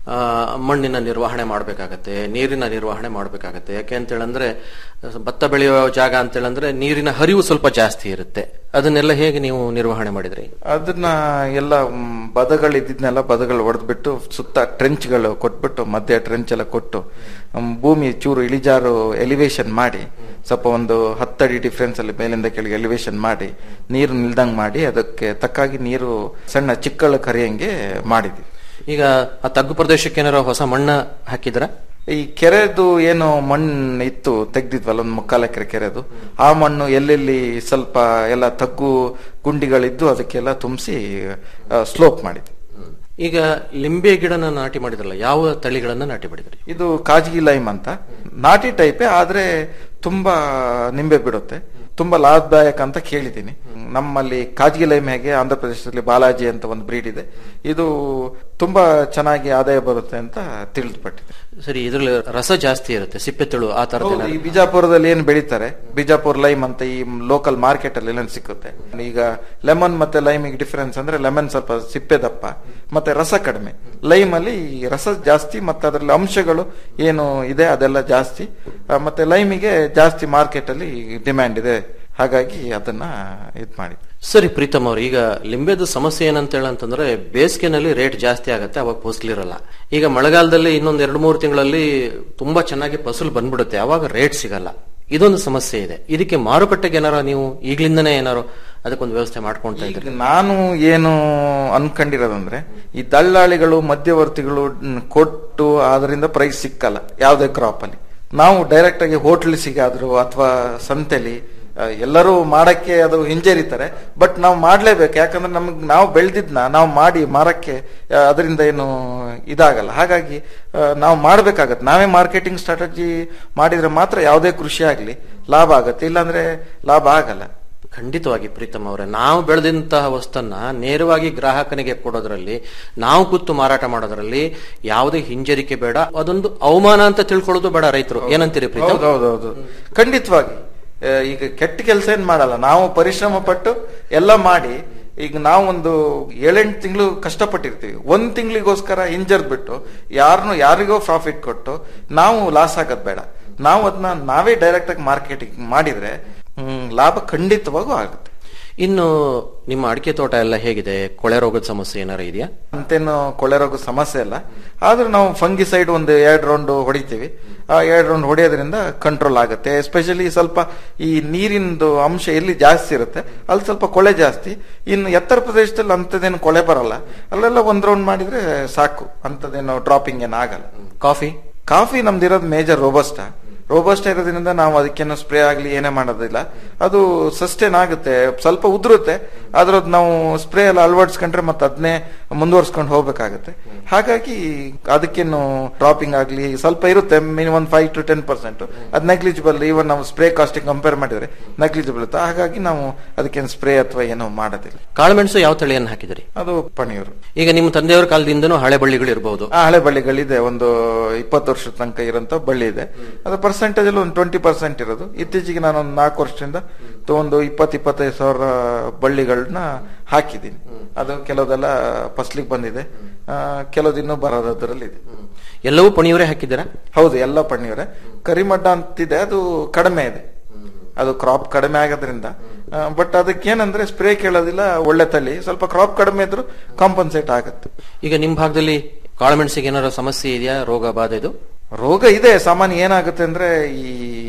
ಆ, ಮಣ್ಣಿನ ನಿರ್ವಹಣೆ ಮಾಡಬೇಕಾಗತ್ತೆ ನೀರಿನ ನಿರ್ವಹಣೆ ಮಾಡಬೇಕಾಗತ್ತೆ ಯಾಕೆ ಅಂತೇಳಂದ್ರೆ ಭತ್ತ ಬೆಳೆಯೋ ಜಾಗ ಅಂತೇಳಂದ್ರೆ ನೀರಿನ ಹರಿವು ಸ್ವಲ್ಪ ಜಾಸ್ತಿ ಇರುತ್ತೆ ಅದನ್ನೆಲ್ಲ ಹೇಗೆ ನೀವು ನಿರ್ವಹಣೆ ಮಾಡಿದ್ರಿ ಅದನ್ನ ಎಲ್ಲ ಮ್, ಬದಗಳಿದ್ದನ್ನೆಲ್ಲ ಬದಗಳು ಹೊಡೆದ್ಬಿಟ್ಟು ಸುತ್ತ ಟ್ರೆಂಚ್ಗಳು ಕೊಟ್ಬಿಟ್ಟು ಮಧ್ಯೆ ಟ್ರೆಂಚ್ ಎಲ್ಲ ಕೊಟ್ಟು ಮ್, ಭೂಮಿ ಚೂರು ಇಳಿಜಾರು ಎಲಿವೇಶನ್ ಮಾಡಿ ಸ್ವಲ್ಪ ಒಂದು ಹತ್ತಡಿ ಡಿಫ್ರೆನ್ಸ್ ಅಲ್ಲಿ ಮೇಲಿಂದ ಕೆಳಗೆ ಎಲಿವೇಶನ್ ಮಾಡಿ ನೀರು ನಿಲ್ದಂಗ್ ಮಾಡಿ ಅದಕ್ಕೆ ತಕ್ಕಾಗಿ ನೀರು ಸಣ್ಣ ಚಿಕ್ಕಳ ಕರಿಯಂಗೆ ಮಾಡಿದ್ವಿ ಈಗ ಆ ತಗ್ಗು ಪ್ರದೇಶಕ್ಕೆ ಏನಾರ ಹೊಸ ಮಣ್ಣ ಹಾಕಿದ್ರ ಈ ಕೆರೆದು ಏನು ಮಣ್ಣು ಇತ್ತು ತೆಗ್ದಿದ್ವಲ್ಲ ಒಂದು ಮುಕ್ಕಾಲು ಎಕರೆ ಕೆರೆದು ಆ ಮಣ್ಣು ಎಲ್ಲೆಲ್ಲಿ ಸ್ವಲ್ಪ ಎಲ್ಲ ತಗ್ಗು ಗುಂಡಿಗಳಿದ್ದು ಅದಕ್ಕೆಲ್ಲ ತುಂಬಿಸಿ ಸ್ಲೋಪ್ ಮಾಡಿದ್ವಿ ಈಗ ಲಿಂಬೆ ಗಿಡನ ನಾಟಿ ಮಾಡಿದ್ರಲ್ಲ ಯಾವ ತಳಿಗಳನ್ನ ನಾಟಿ ಮಾಡಿದ್ರಿ ಇದು ಕಾಜ್ಗಿ ಲೈಮ್ ಅಂತ ನಾಟಿ ಟೈಪೇ ಆದ್ರೆ ತುಂಬಾ ನಿಂಬೆ ಬಿಡುತ್ತೆ ತುಂಬಾ ಲಾಭದಾಯಕ ಅಂತ ಕೇಳಿದ್ದೀನಿ ನಮ್ಮಲ್ಲಿ ಕಾಜ್ಗಿ ಲೈಮ್ ಹೇಗೆ ಆಂಧ್ರ ಪ್ರದೇಶದಲ್ಲಿ ಬಾಲಾಜಿ ಅಂತ ಒಂದು ಬ್ರೀಡ್ ಇದೆ ಇದು ತುಂಬಾ ಚೆನ್ನಾಗಿ ಆದಾಯ ಬರುತ್ತೆ ಅಂತ ತಿಳಿದುಪಟ್ಟಿದೆ ಸರಿ ಇದ್ರಲ್ಲಿ ರಸ ಜಾಸ್ತಿ ಇರುತ್ತೆ ಸಿಪ್ಪೆ ತೆಳು ಆ ಹೌದು, ತರದ ಈ ಬಿಜಾಪುರದಲ್ಲಿ ಏನ್ ಬೆಳೀತಾರೆ ಬಿಜಾಪುರ್ ಲೈಮ್ ಅಂತ ಈ ಲೋಕಲ್ ಮಾರ್ಕೆಟ್ ಅಲ್ಲಿ ಎಲ್ಲ ಸಿಕ್ಕುತ್ತೆ ಈಗ ಲೆಮನ್ ಮತ್ತೆ ಲೈಮ್ ಡಿಫರೆನ್ಸ್ ಅಂದ್ರೆ ಲೆಮನ್ ಸ್ವಲ್ಪ ಸಿಪ್ಪೆ ದಪ್ಪ ಮತ್ತೆ ರಸ ಕಡಿಮೆ ಲೈಮ್ ಅಲ್ಲಿ ಈ ರಸ ಜಾಸ್ತಿ ಮತ್ತೆ ಅದರಲ್ಲಿ ಅಂಶಗಳು ಏನು ಇದೆ ಅದೆಲ್ಲ ಜಾಸ್ತಿ ಆ, ಮತ್ತೆ ಲೈಮಿಗೆ ಜಾಸ್ತಿ ಮಾರ್ಕೆಟ್ ಅಲ್ಲಿ ಡಿಮ್ಯಾಂಡ್ ಇದೆ ಹಾಗಾಗಿ ಅದನ್ನ ಇದ್ ಮಾಡಿ ಸರಿ ಪ್ರೀತಮ್ ಅವ್ರು ಈಗ ಲಿಂಬೆದ ಸಮಸ್ಯೆ ಏನಂತ ಹೇಳಂತಂದ್ರೆ ಬೇಸಿಗೆನಲ್ಲಿ ರೇಟ್ ಜಾಸ್ತಿ ಆಗುತ್ತೆ ಅವಾಗ ಫಸಲಿರಲ್ಲ ಈಗ ಮಳೆಗಾಲದಲ್ಲಿ ಇನ್ನೊಂದ್ ಎರಡು ಮೂರು ತಿಂಗಳಲ್ಲಿ ತುಂಬಾ ಚೆನ್ನಾಗಿ ಫಸಲು ಬಂದ್ಬಿಡುತ್ತೆ ಅವಾಗ ರೇಟ್ ಸಿಗಲ್ಲ ಇದೊಂದು ಸಮಸ್ಯೆ ಇದೆ ಇದಕ್ಕೆ ಮಾರುಕಟ್ಟೆಗೆ ಏನಾರ ನೀವು ಈಗ್ಲಿಂದನೇ ಏನಾರು ಅದಕ್ಕೊಂದು ವ್ಯವಸ್ಥೆ ಮಾಡ್ಕೊಂತ ಇದ್ರಿ ಈಗ ನಾನು ಏನು ಅನ್ಕೊಂಡಿರೋದಂದ್ರೆ ಈ ದಳ್ಳಾಳಿಗಳು ಮಧ್ಯವರ್ತಿಗಳು ನ್ ಕೊಟ್ಟು ಅದರಿಂದ ಪ್ರೈಸ್ ಸಿಕ್ಕಲ್ಲ ಯಾವುದೇ ಕ್ರಾಪ್ ಅಲ್ಲಿ ನಾವು ಡೈರೆಕ್ಟ್ ಆಗಿ ಹೋಟ್ಲಿಸಿಗಾದ್ರು ಅಥವಾ ಸಂತೆಲಿ ಆ, ಎಲ್ಲರೂ ಮಾಡಕ್ಕೆ ಅದು ಹಿಂಜರಿತಾರೆ ಬಟ್ ನಾವು ಮಾಡ್ಲೇಬೇಕು ಯಾಕಂದ್ರೆ ನಮ್ಗೆ ನಾವು ಬೆಳೆದಿದ್ನ ನಾವು ಮಾಡಿ ಮಾರಕ್ಕೆ ಆ, ಅದರಿಂದ ಏನು ಇದಾಗಲ್ಲ ಹಾಗಾಗಿ ಆ, ನಾವು ಮಾಡ್ಬೇಕಾಗತ್ತೆ ನಾವೇ ಮಾರ್ಕೆಟಿಂಗ್ ಸ್ಟ್ರಾಟಜಿ ಮಾಡಿದ್ರೆ ಮಾತ್ರ ಯಾವುದೇ ಕೃಷಿ ಆಗ್ಲಿ ಲಾಭ ಆಗತ್ತೆ ಇಲ್ಲಾಂದ್ರೆ ಲಾಭ ಆಗಲ್ಲ ಖಂಡಿತವಾಗಿ ಪ್ರೀತಮ್ ಅವರೇ ನಾವು ಬೆಳೆದಂತಹ ವಸ್ತನ್ನ ನೇರವಾಗಿ ಗ್ರಾಹಕನಿಗೆ ಕೊಡೋದ್ರಲ್ಲಿ ನಾವು ಕೂತು ಮಾರಾಟ ಮಾಡೋದ್ರಲ್ಲಿ ಯಾವುದೇ ಹಿಂಜರಿಕೆ ಬೇಡ ಅದೊಂದು ಅವಮಾನ ಅಂತ ತಿಳ್ಕೊಳ್ಳೋದು ಬೇಡ ರೈತರು ಏನಂತೀರಿ ಪ್ರೀತಮ್ ಹೌದೌದು ಖಂಡಿತವಾಗಿ ಆ, ಈಗ ಕೆಟ್ಟ ಕೆಲಸ ಏನ್ ಮಾಡಲ್ಲ ನಾವು ಪರಿಶ್ರಮ ಪಟ್ಟು ಎಲ್ಲ ಮಾಡಿ ಈಗ ನಾವು ಒಂದು ಏಳೆಂಟು ತಿಂಗಳು ಕಷ್ಟಪಟ್ಟಿರ್ತೀವಿ ಒಂದ್ ತಿಂಗಳಿಗೋಸ್ಕರ ಹಿಂಜರ್ದ್ ಬಿಟ್ಟು ಯಾರನ್ನು ಯಾರಿಗೋ ಪ್ರಾಫಿಟ್ ಕೊಟ್ಟು ನಾವು ಲಾಸ್ ಆಗೋದ್ ಬೇಡ ನಾವು ಅದನ್ನ ನಾವೇ ಡೈರೆಕ್ಟ್ ಆಗಿ ಮಾರ್ಕೆಟಿಂಗ್ ಮಾಡಿದ್ರೆ ಹ್ಮ್, ಲಾಭ ಖಂಡಿತವಾಗೂ ಆಗುತ್ತೆ ಇನ್ನು ನಿಮ್ಮ ಅಡಿಕೆ ತೋಟ ಎಲ್ಲ ಹೇಗಿದೆ ಕೊಳೆ ರೋಗದ ಸಮಸ್ಯೆ ಏನಾರ ಇದೆಯಾ ಅಂತೇನು ಕೊಳೆ ರೋಗ ಸಮಸ್ಯೆ ಇಲ್ಲ ಆದ್ರೂ ನಾವು ಫಂಗಿಸೈಡ್ ಒಂದು ಎರಡು ರೌಂಡ್ ಹೊಡಿತೀವಿ ಆ ಎರಡು ರೌಂಡ್ ಹೊಡೆಯೋದ್ರಿಂದ ಕಂಟ್ರೋಲ್ ಆಗುತ್ತೆ ಎಸ್ಪೆಷಲಿ ಸ್ವಲ್ಪ ಈ ನೀರಿಂದು ಅಂಶ ಎಲ್ಲಿ ಜಾಸ್ತಿ ಇರುತ್ತೆ ಅಲ್ಲಿ ಸ್ವಲ್ಪ ಕೊಳೆ ಜಾಸ್ತಿ ಇನ್ನು ಎತ್ತರ ಪ್ರದೇಶದಲ್ಲಿ ಅಂಥದ್ದೇನು ಕೊಳೆ ಬರಲ್ಲ ಅಲ್ಲೆಲ್ಲ ಒಂದ್ ರೌಂಡ್ ಮಾಡಿದ್ರೆ ಸಾಕು ಅಂಥದ್ದೇನು ಡ್ರಾಪಿಂಗ್ ಏನು ಆಗಲ್ಲ ಕಾಫಿ ಕಾಫಿ ನಮ್ದಿರೋದು ಮೇಜರ್ ರೋಬಸ್ಟ ರೋಬಸ್ಟ ಇರೋದ್ರಿಂದ ನಾವು ಅದಕ್ಕೇನು ಸ್ಪ್ರೇ ಆಗ್ಲಿ ಏನೇ ಮಾಡೋದಿಲ್ಲ ಅದು ಸಸ್ಟೇನ್ ಆಗುತ್ತೆ ಸ್ವಲ್ಪ ಉದುರುತ್ತೆ ಆದ್ರೆ ಅದ್ ನಾವು ಸ್ಪ್ರೇ ಎಲ್ಲ ಅಳವಡಿಸ್ಕೊಂಡ್ರೆ ಮತ್ತೆ ಅದನ್ನೇ ಮುಂದುವರ್ಸ್ಕೊಂಡು ಹೋಗ್ಬೇಕಾಗತ್ತೆ ಹಾಗಾಗಿ ಅದಕ್ಕೇನು ಡ್ರಾಪಿಂಗ್ ಆಗ್ಲಿ ಸ್ವಲ್ಪ ಇರುತ್ತೆ minimum five to ten percent ಅದ್ ನೆಗ್ಲಿಜಿಬಲ್ ಇವನ್ ನಾವು ಸ್ಪ್ರೇ ಕಾಸ್ಟಿಂಗ್ ಕಂಪೇರ್ ಮಾಡಿದ್ರೆ ನೆಗ್ಲಿಜಿಬಲ್ ಇರುತ್ತೆ ಹಾಗಾಗಿ ನಾವು ಅದಕ್ಕೇನು ಸ್ಪ್ರೇ ಅಥವಾ ಏನೋ ಮಾಡೋದಿಲ್ಲ ಕಾಳುಮೆಣಸು ಯಾವ ತಳಿಯನ್ನು ಹಾಕಿದಿರಿ ಅದು ಪಣಿಯೂರು ಈಗ ನಿಮ್ಮ ತಂದೆಯವರ ಕಾಲದಿಂದನೂ ಹಳೆ ಬಳ್ಳಿಗಳು ಇರಬಹುದು ಆ ಹಳೆ ಬಳ್ಳಿಗಳಿದೆ ಒಂದು ಇಪ್ಪತ್ತು ವರ್ಷದ ತನಕ ಇರೋಂತ ಬಳ್ಳಿ ಇದೆ ಅದು ಪರ್ಸೆಂಟೇಜ್ ಅಲ್ಲಿ ಒಂದು ಟ್ವೆಂಟಿ ಪರ್ಸೆಂಟ್ ಇರೋದು ಇತ್ತೀಚೆಗೆ ನಾನು ಒಂದು ನಾಲ್ಕು ವರ್ಷದಿಂದ ತ- ಒಂದು ಇಪ್ಪತ್ತು ಇಪ್ಪತ್ತೈದು ಸಾವಿರ ಬಳ್ಳಿಗಳನ್ನ ಹಾಕಿದ್ದೀನಿ ಅದು ಕೆಲವುದೆಲ್ಲ ಫಸ್ಲಿಗೆ ಬಂದಿದೆ ಆ, ಕೆಲವ್ದು ಇನ್ನೂ ಬರೋದ್ರಲ್ಲಿ ಇದೆ ಎಲ್ಲವೂ ಪಣಿಯವರೇ ಹಾಕಿದ್ದೀರಾ ಹೌದು ಎಲ್ಲ ಪಣ್ಣಿಯವರೇ ಕರಿಮಡ್ಡ ಅಂತಿದೆ ಅದು ಕಡಿಮೆ ಇದೆ ಅದು ಕ್ರಾಪ್ ಕಡಿಮೆ ಆಗೋದ್ರಿಂದ ಬಟ್ ಅದಕ್ಕೇನಂದ್ರೆ ಸ್ಪ್ರೇ ಕೇಳೋದಿಲ್ಲ ಒಳ್ಳೆ ತಳಿ ಸ್ವಲ್ಪ ಕ್ರಾಪ್ ಕಡಿಮೆ ಇದ್ರು ಕಾಂಪನ್ಸೇಟ್ ಆಗುತ್ತೆ ಈಗ ನಿಮ್ಮ ಭಾಗದಲ್ಲಿ ಕಾಳುಮೆಣಸಿಗೆ ಏನಾರ ಸಮಸ್ಯೆ ಇದೆಯಾ ರೋಗ ಬಾಧೆ ಇದು ರೋಗ ಇದೆ ಸಾಮಾನ್ಯ ಏನಾಗುತ್ತೆ ಅಂದ್ರೆ ಈ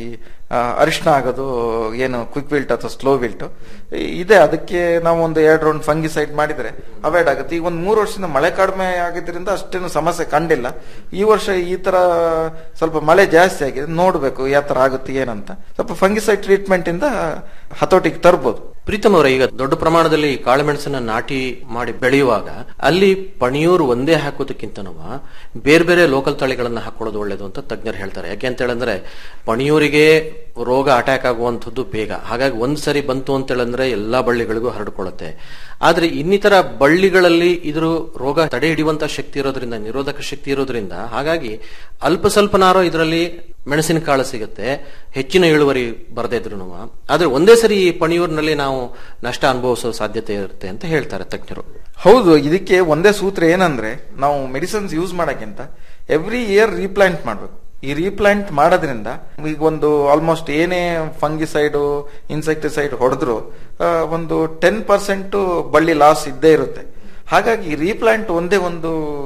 ಆ, ಅರಿಶಿನ ಆಗೋದು ಏನು ಕ್ವಿಕ್ ವಿಲ್ಟ್ ಅಥವಾ ಸ್ಲೋ ವಿಲ್ಟ್ ಇದೆ ಅದಕ್ಕೆ ನಾವು ಒಂದು ಎರಡು ರೌಂಡ್ ಫಂಗಿಸೈಡ್ ಮಾಡಿದ್ರೆ ಅವಾಯ್ಡ್ ಆಗುತ್ತೆ ಈಗ ಒಂದು ಮೂರು ವರ್ಷದಿಂದ ಮಳೆ ಕಡಿಮೆ ಆಗಿದ್ರಿಂದ ಅಷ್ಟೇನು ಸಮಸ್ಯೆ ಕಂಡಿಲ್ಲ ಈ ವರ್ಷ ಈ ತರ ಸ್ವಲ್ಪ ಮಳೆ ಜಾಸ್ತಿ ಆಗಿದೆ ನೋಡ್ಬೇಕು ಯಾವ ತರ ಆಗುತ್ತೆ ಏನಂತ ಸ್ವಲ್ಪ ಫಂಗಿಸೈಡ್ ಟ್ರೀಟ್ಮೆಂಟ್ ಇಂದ ಹತೋಟಿಗೆ ತರ್ಬೋದು ಪ್ರೀತಮ್ ಅವರೇ ಈಗ ದೊಡ್ಡ ಪ್ರಮಾಣದಲ್ಲಿ ಕಾಳುಮೆಣಸನ್ನ ನಾಟಿ ಮಾಡಿ ಬೆಳೆಯುವಾಗ ಅಲ್ಲಿ ಪಣಿಯೂರು ಒಂದೇ ಹಾಕೋದಕ್ಕಿಂತನೂ ಬೇರೆ ಬೇರೆ ಲೋಕಲ್ ತಳಿಗಳನ್ನ ಹಾಕೊಳ್ಳೋದು ಒಳ್ಳೇದು ಅಂತ ತಜ್ಞರು ಹೇಳ್ತಾರೆ ಯಾಕೆ ಅಂತ ಹೇಳಂದ್ರೆ ಪಣಿಯೂರಿಗೆ ರೋಗ ಅಟ್ಯಾಕ್ ಆಗುವಂಥದ್ದು ಬೇಗ ಹಾಗಾಗಿ ಒಂದ್ ಸರಿ ಬಂತು ಅಂತ ಹೇಳಂದ್ರೆ ಎಲ್ಲಾ ಬಳ್ಳಿಗಳಿಗೂ ಹರಡ್ಕೊಳ್ಳುತ್ತೆ ಆದ್ರೆ ಇನ್ನಿತರ ಬಳ್ಳಿಗಳಲ್ಲಿ ಇದ್ರ ರೋಗ ತಡೆ ಹಿಡಿಯುವಂತ ಶಕ್ತಿ ಇರೋದ್ರಿಂದ ನಿರೋಧಕ ಶಕ್ತಿ ಇರೋದ್ರಿಂದ ಹಾಗಾಗಿ ಅಲ್ಪ ಸ್ವಲ್ಪನಾರೋ ಇದರಲ್ಲಿ ಮೆಣಸಿನ ಕಾಳು ಸಿಗುತ್ತೆ ಹೆಚ್ಚಿನ ಇಳುವರಿ ಬರದೇ ಇದ್ರು ಆದ್ರೆ ಒಂದೇ ಸರಿ ಈ ಪಣಿಯೂರಿನಲ್ಲಿ ನಾವು ನಷ್ಟ ಅನುಭವಿಸೋ ಸಾಧ್ಯತೆ ಇರುತ್ತೆ ಅಂತ ಹೇಳ್ತಾರೆ ತಜ್ಞರು ಹೌದು ಇದಕ್ಕೆ ಒಂದೇ ಸೂತ್ರ ಏನಂದ್ರೆ ನಾವು ಮೆಡಿಸಿನ್ಸ್ ಯೂಸ್ ಮಾಡಕ್ಕಿಂತ ಎವ್ರಿ ಇಯರ್ ರೀಪ್ಲಾಂಟ್ ಮಾಡಬೇಕು ಈ ರೀಪ್ಲಾಂಟ್ ಮಾಡೋದ್ರಿಂದ ಈಗ ಒಂದು ಆಲ್ಮೋಸ್ಟ್ ಏನೇ ಫಂಗಿಸೈಡ್ ಇನ್ಸೆಕ್ಟಿಸೈಡ್ ಹೊಡೆದ್ರು ಒಂದು ಟೆನ್ ಪರ್ಸೆಂಟ್ ಬಳ್ಳಿ ಲಾಸ್ ಇದ್ದೇ ಇರುತ್ತೆ ಹಾಗಾಗಿ ರೀಪ್ಲಾಂಟ್ ಒಂದೇ ಒಂದು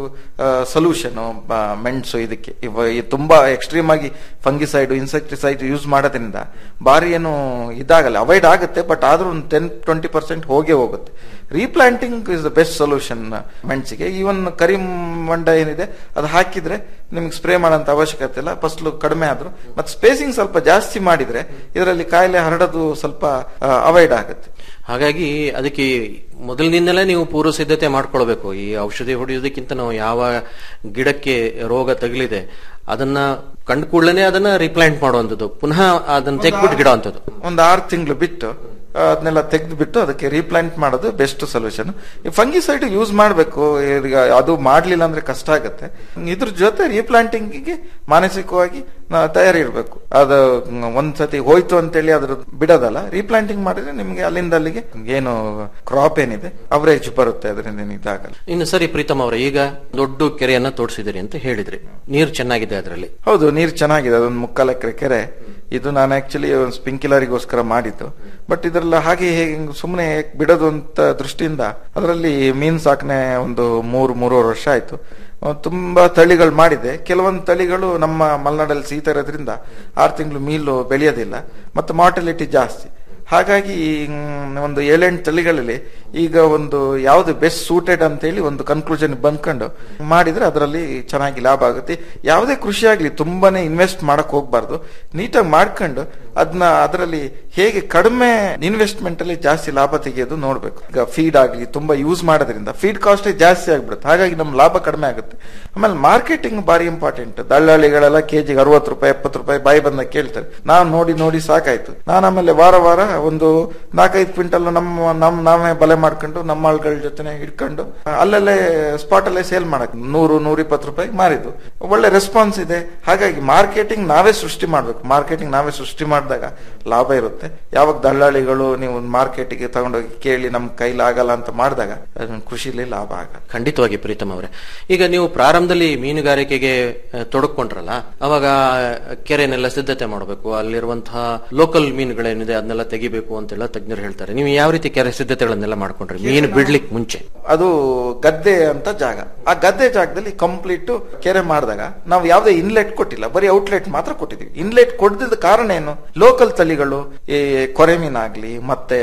ಸೊಲ್ಯೂಷನ್ ಮೆಣಸು ಇದಕ್ಕೆ ಇವ- ಈ ತುಂಬಾ ಎಕ್ಸ್ಟ್ರೀಮ್ ಆಗಿ ಫಂಗಿಸೈಡ್ ಇನ್ಸೆಕ್ಟಿಸೈಡ್ ಯೂಸ್ ಮಾಡೋದ್ರಿಂದ ಬಾರಿ ಏನು ಇದಾಗಲ್ಲ ಅವಾಯ್ಡ್ ಆಗುತ್ತೆ ಬಟ್ ಆದ್ರೂ ಒಂದು ಟೆನ್ ಟ್ವೆಂಟಿ ಪರ್ಸೆಂಟ್ ಹೋಗೇ ಹೋಗುತ್ತೆ replanting is the best solution ಮೆಣಸಿಗೆ ಈವನ್ ಕರಿ ಮಂಡ ಏನಿದೆ ಅದು ಹಾಕಿದ್ರೆ ನಿಮ್ಗೆ ಸ್ಪ್ರೇ ಮಾಡೋಂಥ ಅವಶ್ಯಕತೆ ಇಲ್ಲ ಫಸ್ಲು ಕಡಿಮೆ ಆದ್ರು ಮತ್ತೆ ಸ್ಪೇಸಿಂಗ್ ಸ್ವಲ್ಪ ಜಾಸ್ತಿ ಮಾಡಿದ್ರೆ ಇದರಲ್ಲಿ ಕಾಯಿಲೆ ಹರಡೋದು ಸ್ವಲ್ಪ ಅವಾಯ್ಡ್ ಆಗುತ್ತೆ ಹಾಗಾಗಿ ಅದಕ್ಕೆ ಮೊದಲಿನಿಂದಲೇ ನೀವು ಪೂರ್ವ ಸಿದ್ಧತೆ ಮಾಡ್ಕೊಳ್ಬೇಕು ಈ ಔಷಧಿ ಹೊಡೆಯೋದಕ್ಕಿಂತ ನಾವು ಯಾವ ಗಿಡಕ್ಕೆ ರೋಗ ತಗಲಿದೆ ಅದನ್ನ ಕಂಡು ಕೂಡಲೇ ಅದನ್ನ ರಿಪ್ಲಾಂಟ್ ಮಾಡುವಂಥದ್ದು ಪುನಃ ಅದನ್ನ ತೆಗ್ಬಿಟ್ಟು ಗಿಡ ಅಂತದ್ದು ಒಂದು ಆರು ತಿಂಗಳು ಬಿಟ್ಟು ಅದನ್ನೆಲ್ಲ ತೆಗೆದು ಬಿಟ್ಟು ಅದಕ್ಕೆ ರೀಪ್ಲಾಂಟ್ ಮಾಡೋದು ಬೆಸ್ಟ್ ಸೊಲ್ಯೂಷನ್ ಈ ಫಂಗಿಸೈಡ್ ಯೂಸ್ ಮಾಡಬೇಕು ಈಗ ಅದು ಮಾಡ್ಲಿಲ್ಲ ಅಂದ್ರೆ ಕಷ್ಟ ಆಗುತ್ತೆ ಇದ್ರ ಜೊತೆ ರೀಪ್ಲಾಂಟಿಂಗಿಗೆ ಮಾನಸಿಕವಾಗಿ ನಾ- ತಯಾರಿ ಇರಬೇಕು ಅದು ಒಂದ್ಸತಿ ಹೋಯ್ತು ಅಂತೇಳಿ ಅದ್ರ ಬಿಡೋದಲ್ಲ ರೀಪ್ಲಾಂಟಿಂಗ್ ಮಾಡಿದ್ರೆ ನಿಮ್ಗೆ ಅಲ್ಲಿಂದ ಅಲ್ಲಿಗೆ ಏನು ಕ್ರಾಪ್ ಏನಿದೆ ಅವರೇಜ್ ಬರುತ್ತೆ ಅದರಿಂದ ಏನು ಇದಾಗಲ್ಲ ಇನ್ನು ಸರಿ ಪ್ರೀತಮ್ ಅವರೇ ಈಗ ದೊಡ್ಡ ಕೆರೆಯನ್ನ ತೋಡಿಸಿದಿರಿ ಅಂತ ಹೇಳಿದ್ರಿ ನೀರು ಚೆನ್ನಾಗಿದೆ ಅದರಲ್ಲಿ ಹೌದು ನೀರು ಚೆನ್ನಾಗಿದೆ ಅದೊಂದು ಮುಕ್ಕಾಲು ಎಕರೆ ಕೆರೆ ಇದು ನಾನು ಆಕ್ಚುಲಿ ಒಂದು ಸ್ಪಿಂಕ್ಯುಲರಿಗೋಸ್ಕರ ಮಾಡಿದ್ದು ಬಟ್ ಇದರಲ್ಲ ಹಾಗೆ ಹೇಗೆ ಸುಮ್ಮನೆ ಬಿಡೋದು ಅಂತ ದೃಷ್ಟಿಯಿಂದ ಅದರಲ್ಲಿ ಮೀನ್ ಸಾಕಣೆ ಒಂದು ಮೂರು ಮೂರುವರೆ ವರ್ಷ ಆಯ್ತು ಆ, ತುಂಬಾ ತಳಿಗಳು ಮಾಡಿದೆ ಕೆಲವೊಂದು ತಳಿಗಳು ನಮ್ಮ ಮಲೆನಾಡಲ್ಲಿ ಶೀತ ಇರೋದ್ರಿಂದ ಆರು ತಿಂಗಳು ಮೀಲು ಬೆಳೆಯೋದಿಲ್ಲ ಮತ್ತು ಮಾರ್ಟಲಿಟಿ ಜಾಸ್ತಿ ಹಾಗಾಗಿ ಮ್, ಒಂದು ಏಳೆಂಟು ತಳಿಗಳಲ್ಲಿ ಈಗ ಒಂದು ಯಾವ್ದು ಬೆಸ್ಟ್ ಸೂಟೆಡ್ ಅಂತೇಳಿ ಒಂದು ಕನ್ಕ್ಲೂಷನ್ ಬಂದ್ಕೊಂಡು ಮಾಡಿದ್ರೆ ಅದರಲ್ಲಿ ಚೆನ್ನಾಗಿ ಲಾಭ ಆಗುತ್ತೆ ಯಾವುದೇ ಕೃಷಿ ಆಗ್ಲಿ ತುಂಬಾನೇ ಇನ್ವೆಸ್ಟ್ ಮಾಡಕ್ ಹೋಗ್ಬಾರ್ದು ನೀಟಾಗಿ ಮಾಡ್ಕೊಂಡು ಅದನ್ನ ಅದರಲ್ಲಿ ಹೇಗೆ ಕಡಿಮೆ ಇನ್ವೆಸ್ಟ್ಮೆಂಟ್ ಅಲ್ಲಿ ಜಾಸ್ತಿ ಲಾಭ ತೆಗೆಯೋದು ನೋಡ್ಬೇಕು ಈಗ ಫೀಡ್ ಆಗ್ಲಿ ತುಂಬಾ ಯೂಸ್ ಮಾಡೋದ್ರಿಂದ ಫೀಡ್ ಕಾಸ್ಟ್ ಜಾಸ್ತಿ ಆಗ್ಬಿಡುತ್ತೆ ಹಾಗಾಗಿ ನಮ್ ಲಾಭ ಕಡಿಮೆ ಆಗುತ್ತೆ ಆಮೇಲೆ ಮಾರ್ಕೆಟಿಂಗ್ ಬಾರಿ ಇಂಪಾರ್ಟೆಂಟ್ ದಳ್ಳಾಳಿಗಳೆಲ್ಲ ಕೆಜಿಗೆ ಅರವತ್ತು ರೂಪಾಯಿ ಎಪ್ಪತ್ತು ರೂಪಾಯಿ ಬಾಯಿ ಬಂದ ಕೇಳ್ತಾರೆ ನಾವು ನೋಡಿ ನೋಡಿ ಸಾಕಾಯ್ತು ನಾನು ಆಮೇಲೆ ವಾರ ವಾರ ಒಂದು ನಾಲ್ಕೈದು ಕ್ವಿಂಟಲ್ ನಮ್ಮ ನಮ್ ನಾವೇ ಬಲೆ ಮಾಡ್ಕೊಂಡು ನಮ್ಮ ಆಳ್ಗಳ ಜೊತೆ ಹಿಡ್ಕೊಂಡು ಅಲ್ಲಲ್ಲೇ ಸ್ಪಾಟ್ ಅಲ್ಲೇ ಸೇಲ್ ಮಾಡಕ್ ನೂರು ನೂರ ಇಪ್ಪತ್ತು ರೂಪಾಯಿ ಮಾರಿದ್ದು ಒಳ್ಳೆ ರೆಸ್ಪಾನ್ಸ್ ಇದೆ ಹಾಗಾಗಿ ಮಾರ್ಕೆಟಿಂಗ್ ನಾವೇ ಸೃಷ್ಟಿ ಮಾಡ್ಬೇಕು ಮಾರ್ಕೆಟಿಂಗ್ ನಾವೇ ಸೃಷ್ಟಿ ಮಾಡಿದಾಗ ಲಾಭ ಇರುತ್ತೆ ಯಾವಾಗ ದಳ್ಳಾಳಿಗಳು ನೀವು ಮಾರ್ಕೆಟಿಗೆ ತಗೊಂಡೋಗಿ ಕೇಳಿ ನಮ್ ಕೈಲಾಗಲ್ಲ ಅಂತ ಮಾಡಿದಾಗ ಕೃಷಿಲಿ ಲಾಭ ಆಗಲ್ಲ ಖಂಡಿತವಾಗಿ ಪ್ರೀತಮ್ ಅವರೇ ಈಗ ನೀವು ಪ್ರಾರಂಭದಲ್ಲಿ ಮೀನುಗಾರಿಕೆಗೆ ಆ, ತೊಡಕೊಂಡ್ರಲ್ಲ ಅವಾಗ ಕೆರೆನೆಲ್ಲ ಸಿದ್ಧತೆ ಮಾಡಬೇಕು ಅಲ್ಲಿರುವಂತಹ ಲೋಕಲ್ ಮೀನುಗಳೇನಿದೆ ಅದನ್ನೆಲ್ಲ ತೆಗಿಬೇಕು ಅಂತೆಲ್ಲ ತಜ್ಞರು ಹೇಳ್ತಾರೆ ನೀವು ಯಾವ ರೀತಿ ಕೆರೆ ಸಿದ್ಧತೆಗಳನ್ನೆಲ್ಲ ಮಾಡ್ಕೊಂಡ್ರಿ ಮೀನು ಬಿಡ್ಲಿಕ್ಕೆ ಮುಂಚೆ ಅದು ಗದ್ದೆ ಅಂತ ಜಾಗ ಆ ಗದ್ದೆ ಜಾಗದಲ್ಲಿ ಕಂಪ್ಲೀಟ್ ಕೆರೆ ಮಾಡಿದಾಗ ನಾವು ಯಾವುದೇ ಇನ್ಲೆಟ್ ಕೊಟ್ಟಿಲ್ಲ ಬರೀ ಔಟ್ಲೆಟ್ ಮಾತ್ರ ಕೊಟ್ಟಿದೀವಿ ಇನ್ಲೆಟ್ ಕೊಡದಿದ್ದ ಕಾರಣ ಏನು ಲೋಕಲ್ ತಳಿಗಳು ಈ ಕೊರೆ ಮೀನಾಗ್ಲಿ ಮತ್ತೆ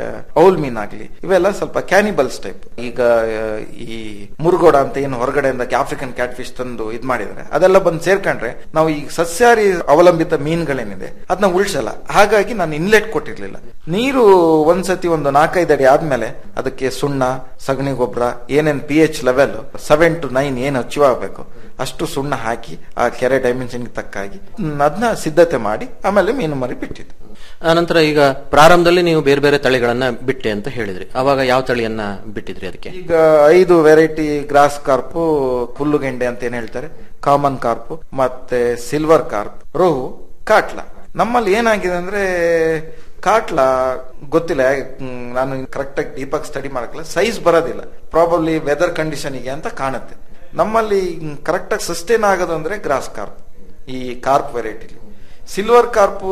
ಔಲ್ ಮೀನಾಗ್ಲಿ ಇವೆಲ್ಲ ಸ್ವಲ್ಪ ಕ್ಯಾನಿಬಲ್ಸ್ ಟೈಪ್ ಈಗ ಆ, ಈ ಮುರುಗೋಡ ಅಂತ ಏನು ಹೊರಗಡೆಯಿಂದ ಆಫ್ರಿಕನ್ ಕ್ಯಾಟ್ ಫಿಶ್ ತಂದು ಇದ್ ಮಾಡಿದ್ರೆ ಅದೆಲ್ಲ ಬಂದು ಸೇರ್ಕೊಂಡ್ರೆ ನಾವು ಈ ಸಸ್ಯಾಹಾರಿ ಅವಲಂಬಿತ ಮೀನುಗಳೇನಿದೆ ಅದನ್ನ ಉಳಿಸಲ್ಲ ಹಾಗಾಗಿ ನಾನು ಇನ್ಲೆಟ್ ಕೊಟ್ಟಿರ್ಲಿಲ್ಲ ನೀರು ಒಂದ್ಸತಿ ಒಂದು ನಾಲ್ಕೈದು ಅಡಿ ಆದ್ಮೇಲೆ ಅದಕ್ಕೆ ಸುಣ್ಣ ಸಗಣಿ ಗೊಬ್ಬರ ಏನೇನ್ P H level seven to nine ಏನು ಅಚೀವ್ ಆಗಬೇಕು ಅಷ್ಟು ಸುಣ್ಣ ಹಾಕಿ ಆ ಕೆರೆ ಡೈಮೆನ್ಷನ್ಗೆ ತಕ್ಕಾಗಿ ಅದನ್ನ ಸಿದ್ಧತೆ ಮಾಡಿ ಆಮೇಲೆ ಮೀನು ಮರಿ ಬಿಟ್ಟಿದ್ದು ಆನಂತರ ಈಗ ಪ್ರಾರಂಭದಲ್ಲಿ ನೀವು ಬೇರೆ ಬೇರೆ ತಳಿಗಳನ್ನ ಬಿಟ್ಟೆ ಅಂತ ಹೇಳಿದ್ರಿ ಅವಾಗ ಯಾವ ತಳಿಯನ್ನ ಬಿಟ್ಟಿದ್ರಿ ಅದಕ್ಕೆ ಈಗ ಐದು ವೆರೈಟಿ ಗ್ರಾಸ್ ಕಾರ್ಪು ಹುಲ್ಲುಗೆಂಡೆ ಅಂತ ಏನ್ ಹೇಳ್ತಾರೆ ಕಾಮನ್ ಕಾರ್ಪು ಮತ್ತೆ ಸಿಲ್ವರ್ ಕಾರ್ಪ್ ರೋಹು ಕಾಟ್ಲಾ ನಮ್ಮಲ್ಲಿ ಏನಾಗಿದೆ ಅಂದ್ರೆ ಕಾಟ್ಲಾ ಗೊತ್ತಿಲ್ಲ ಹ್ಮ್, ನಾನು ಕರೆಕ್ಟ್ ಆಗಿ ಡೀಪಾಗಿ ಸ್ಟಡಿ ಮಾಡಕ್ಕಿಲ್ಲ ಸೈಜ್ ಬರೋದಿಲ್ಲ ಪ್ರಾಬಬ್ಲಿ ವೆದರ್ ಕಂಡೀಷನಿಗೆ ಅಂತ ಕಾಣುತ್ತೆ ನಮ್ಮಲ್ಲಿ ಕರೆಕ್ಟ್ ಆಗಿ ಸಸ್ಟೈನ್ ಆಗೋದು ಅಂದ್ರೆ ಗ್ರಾಸ್ ಕಾರ್ಪ್ ಈ ಕಾರ್ಪ್ ವೆರೈಟಿಲಿ ಸಿಲ್ವರ್ ಕಾರ್ಪು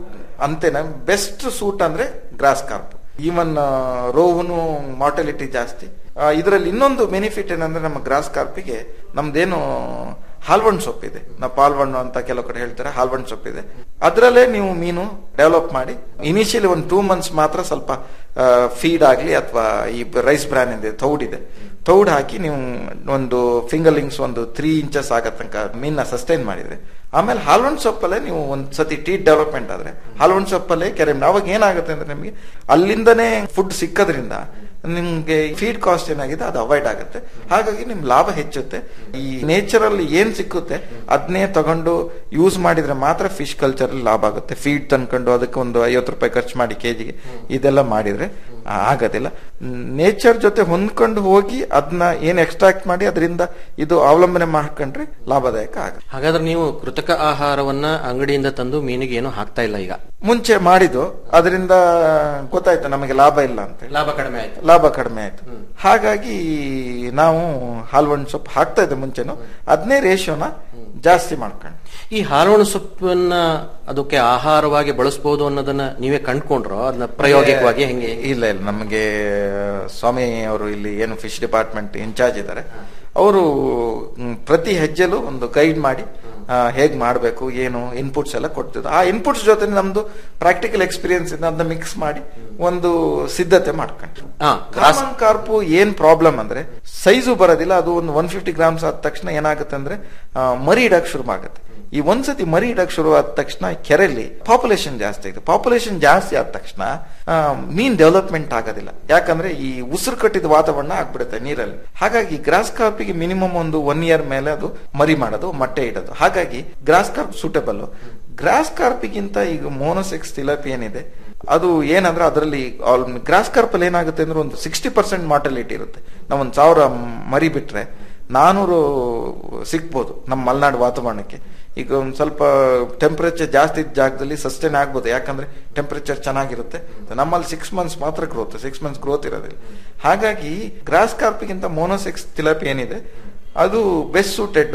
ಅಂತೇನೆ ಬೆಸ್ಟ್ ಸೂಟ್ ಅಂದ್ರೆ ಗ್ರಾಸ್ ಕಾರ್ಪ್ ಈವನ್ ರೋಹುನು ಮಾರ್ಟಲಿಟಿ ಜಾಸ್ತಿ ಇದರಲ್ಲಿ ಇನ್ನೊಂದು ಬೆನಿಫಿಟ್ ಏನಂದ್ರೆ ನಮ್ಮ ಗ್ರಾಸ್ ಕಾರ್ಪಿಗೆ ನಮ್ದೇನು ಹಾಲ್ವಣ್ಣು ಸೊಪ್ಪಿದೆ ನಾವು ಪಾಲ್ವಣ್ಣು ಅಂತ ಕೆಲವು ಕಡೆ ಹೇಳ್ತಾರೆ ಹಾಲ್ವಣ್ಣು ಸೊಪ್ಪಿದೆ ಅದರಲ್ಲೇ ನೀವು ಮೀನು ಡೆವಲಪ್ ಮಾಡಿ ಇನಿಷಿಯಲಿ ಒಂದು ಟೂ ಮಂತ್ಸ್ ಮಾತ್ರ ಸ್ವಲ್ಪ ಫೀಡ್ ಆಗಲಿ ಅಥವಾ ಈ ರೈಸ್ ಬ್ರಾನ್ ಇದೆ ತೌಡಿದೆ ತೌಡ್ ಹಾಕಿ ನೀವು ಒಂದು ಫಿಂಗರ್ಲಿಂಗ್ಸ್ ಒಂದು ತ್ರೀ ಇಂಚಸ್ ಆಗೋ ತನಕ ಮೀನ್ನ ಸಸ್ಟೈನ್ ಮಾಡಿದ್ರೆ ಆಮೇಲೆ ಹಾಲ್ವಣ್ಣು ಸೊಪ್ಪಲ್ಲೇ ನೀವು ಒಂದ್ ಸತಿ ಟೀಟ್ ಡೆವಲಪ್ಮೆಂಟ್ ಆದ್ರೆ ಹಾಲ್ವಣ್ಣು ಸೊಪ್ಪಲ್ಲೇ ಕೆರೆ ಅವಾಗ ಏನಾಗುತ್ತೆ ಅಂದ್ರೆ ನಿಮಗೆ ಅಲ್ಲಿಂದನೇ ಫುಡ್ ಸಿಕ್ಕದ್ರಿಂದ ನಿಮ್ಗೆ ಫೀಡ್ ಕಾಸ್ಟ್ ಏನಾಗಿದೆ ಅದು ಅವಾಯ್ಡ್ ಆಗುತ್ತೆ ಹಾಗಾಗಿ ನಿಮ್ ಲಾಭ ಹೆಚ್ಚುತ್ತೆ ಈ ನೇಚರಲ್ ಏನ್ ಸಿಕ್ಕುತ್ತೆ ಅದನ್ನೇ ತಗೊಂಡು ಯೂಸ್ ಮಾಡಿದ್ರೆ ಮಾತ್ರ ಫಿಶ್ ಕಲ್ಚರ್ ಲಾಭ ಆಗುತ್ತೆ ಫೀಡ್ ತಂದ್ಕೊಂಡು ಅದಕ್ಕೆ ಒಂದು ಐವತ್ತು ರೂಪಾಯಿ ಖರ್ಚು ಮಾಡಿ ಕೆಜಿಗೆ ಇದೆಲ್ಲ ಮಾಡಿದ್ರೆ ಆಗೋದಿಲ್ಲ ನೇಚರ್ ಜೊತೆ ಹೊಂದ್ಕೊಂಡು ಹೋಗಿ ಅದನ್ನ ಏನ್ ಎಕ್ಸ್ಟ್ರಾಕ್ಟ್ ಮಾಡಿ ಅದರಿಂದ ಇದು ಅವಲಂಬನೆ ಮಾಡ್ಕೊಂಡ್ರೆ ಲಾಭದಾಯಕ ಆಗುತ್ತೆ ಹಾಗಾದ್ರೆ ನೀವು ಕೃತಕ ಆಹಾರವನ್ನ ಅಂಗಡಿಯಿಂದ ತಂದು ಮೀನಿಗೆ ಏನು ಹಾಕ್ತಾ ಇಲ್ಲ ಈಗ ಮುಂಚೆ ಮಾಡಿದ್ದು ಅದರಿಂದ ಗೊತ್ತಾಯ್ತು ನಮಗೆ ಲಾಭ ಇಲ್ಲ ಅಂತ ಹೇಳಿ. ಲಾಭ ಕಡಿಮೆ ಆಯ್ತು ಲಾಭ ಕಡಿಮೆ ಆಯ್ತು ಹಾಗಾಗಿ ನಾವು ಹಾಲ್ವಣ್ಣು ಸೊಪ್ಪು ಹಾಕ್ತಾ ಇದ್ದೆ ಮುಂಚೆನು ಅದನ್ನೇ ರೇಷಿಯೋನ ಜಾಸ್ತಿ ಮಾಡ್ಕೊಂಡು ಈ ಹಾಲೋಣ ಸೊಪ್ಪನ್ನ ಅದಕ್ಕೆ ಆಹಾರವಾಗಿ ಬಳಸಬಹುದು ಅನ್ನೋದನ್ನ ನೀವೇ ಕಂಡ್ಕೊಂಡ್ರೋ ಅದನ್ನ ಪ್ರಾಯೋಗಿಕವಾಗಿ ಹೆಂಗೆ ಇಲ್ಲ ಇಲ್ಲ ನಮಗೆ ಸ್ವಾಮಿ ಅವರು ಇಲ್ಲಿ ಏನು ಫಿಶ್ ಡಿಪಾರ್ಟ್ಮೆಂಟ್ ಇನ್ಚಾರ್ಜ್ ಇದ್ದಾರೆ ಅವರು ಪ್ರತಿ ಹೆಜ್ಜೆಲು ಒಂದು ಗೈಡ್ ಮಾಡಿ ಆ, ಹೇಗ್ ಮಾಡಬೇಕು ಏನು ಇನ್ಪುಟ್ಸ್ ಎಲ್ಲ ಕೊಡ್ತಿದ್ರು ಆ ಇನ್ಪುಟ್ಸ್ ಜೊತೆ ನಮ್ದು ಪ್ರಾಕ್ಟಿಕಲ್ ಎಕ್ಸ್ಪೀರಿಯನ್ಸ್ ಇಂದ ಅದನ್ನ ಮಿಕ್ಸ್ ಮಾಡಿ ಒಂದು ಸಿದ್ಧತೆ ಮಾಡ್ಕೊಂಡು ಹಾ, ಕಾಮನ್ ಕಾರ್ಪು ಏನ್ ಪ್ರಾಬ್ಲಮ್ ಅಂದ್ರೆ ಸೈಜು ಬರೋದಿಲ್ಲ ಅದು ಒಂದು ಒನ್ ಫಿಫ್ಟಿ ಗ್ರಾಮ್ಸ್ ಆದ ತಕ್ಷಣ ಏನಾಗುತ್ತೆ ಅಂದ್ರೆ ಆ, ಮರಿ ಇಡಕ್ ಶುರು ಆಗುತ್ತೆ ಈ ಒಂದ್ಸತಿ ಮರಿ ಇಡಕ್ ಶುರು ಆದ ತಕ್ಷಣ ಕೆರೆಯಲ್ಲಿ ಪಾಪ್ಯುಲೇಷನ್ ಜಾಸ್ತಿ ಆಗಿದೆ ಪಾಪ್ಯುಲೇಷನ್ ಜಾಸ್ತಿ ಆದ ತಕ್ಷಣ ಆ, ಮೀನ್ ಡೆವಲಪ್ಮೆಂಟ್ ಆಗೋದಿಲ್ಲ ಯಾಕಂದ್ರೆ ಈ ಉಸಿರು ಕಟ್ಟಿದ ವಾತಾವರಣ ಆಗ್ಬಿಡುತ್ತೆ ನೀರಲ್ಲಿ ಹಾಗಾಗಿ ಗ್ರಾಸ್ ಕಾರ್ಪಿಗೆ ಮಿನಿಮಮ್ ಒಂದು ಒನ್ ಇಯರ್ ಮೇಲೆ ಅದು ಮರಿ ಮಾಡೋದು ಮೊಟ್ಟೆ ಇಡೋದು ಹಾಗಾಗಿ ಗ್ರಾಸ್ ಕಾರ್ಪ್ ಸೂಟಬಲ್ ಗ್ರಾಸ್ ಕಾರ್ಪಿಗಿಂತ ಈಗ ಮೋನೋಸೆಕ್ಸ್ ತಿಲಪಿ ಏನಿದೆ ಅದು ಏನಂದ್ರೆ ಅದರಲ್ಲಿ ಗ್ರಾಸ್ ಕಾರ್ಪಲ್ಲಿ ಏನಾಗುತ್ತೆ ಅಂದ್ರೆ ಒಂದು ಸಿಕ್ಸ್ಟಿ ಪರ್ಸೆಂಟ್ ಮಾರ್ಟಲಿಟಿ ಇರುತ್ತೆ ನಾವು ಒಂದು ಸಾವಿರ ಮರಿ ಬಿಟ್ರೆ ನಾನೂರು ಸಿಗ್ಬೋದು ನಮ್ಮ ಮಲೆನಾಡು ವಾತಾವರಣಕ್ಕೆ ಈಗ ಒಂದು ಸ್ವಲ್ಪ ಟೆಂಪರೇಚರ್ ಜಾಸ್ತಿ ಇದ್ದ ಜಾಗದಲ್ಲಿ ಸಸ್ಟೈನ್ ಆಗ್ಬೋದು ಯಾಕಂದ್ರೆ ಟೆಂಪರೇಚರ್ ಚೆನ್ನಾಗಿರುತ್ತೆ ನಮ್ಮಲ್ಲಿ ಸಿಕ್ಸ್ ಮಂತ್ಸ್ ಮಾತ್ರ ಗ್ರೋತ್ ಸಿಕ್ಸ್ ಮಂತ್ಸ್ ಗ್ರೋತ್ ಇರೋದಿಲ್ಲ ಹಾಗಾಗಿ ಗ್ರಾಸ್ ಕಾರ್ಪಿಗಿಂತ ಮೋನೋಸೆಕ್ಸ್ ತಿಲಪಿ ಏನಿದೆ ಅದು ಬೆಸ್ಟ್ ಸೂಟೆಡ್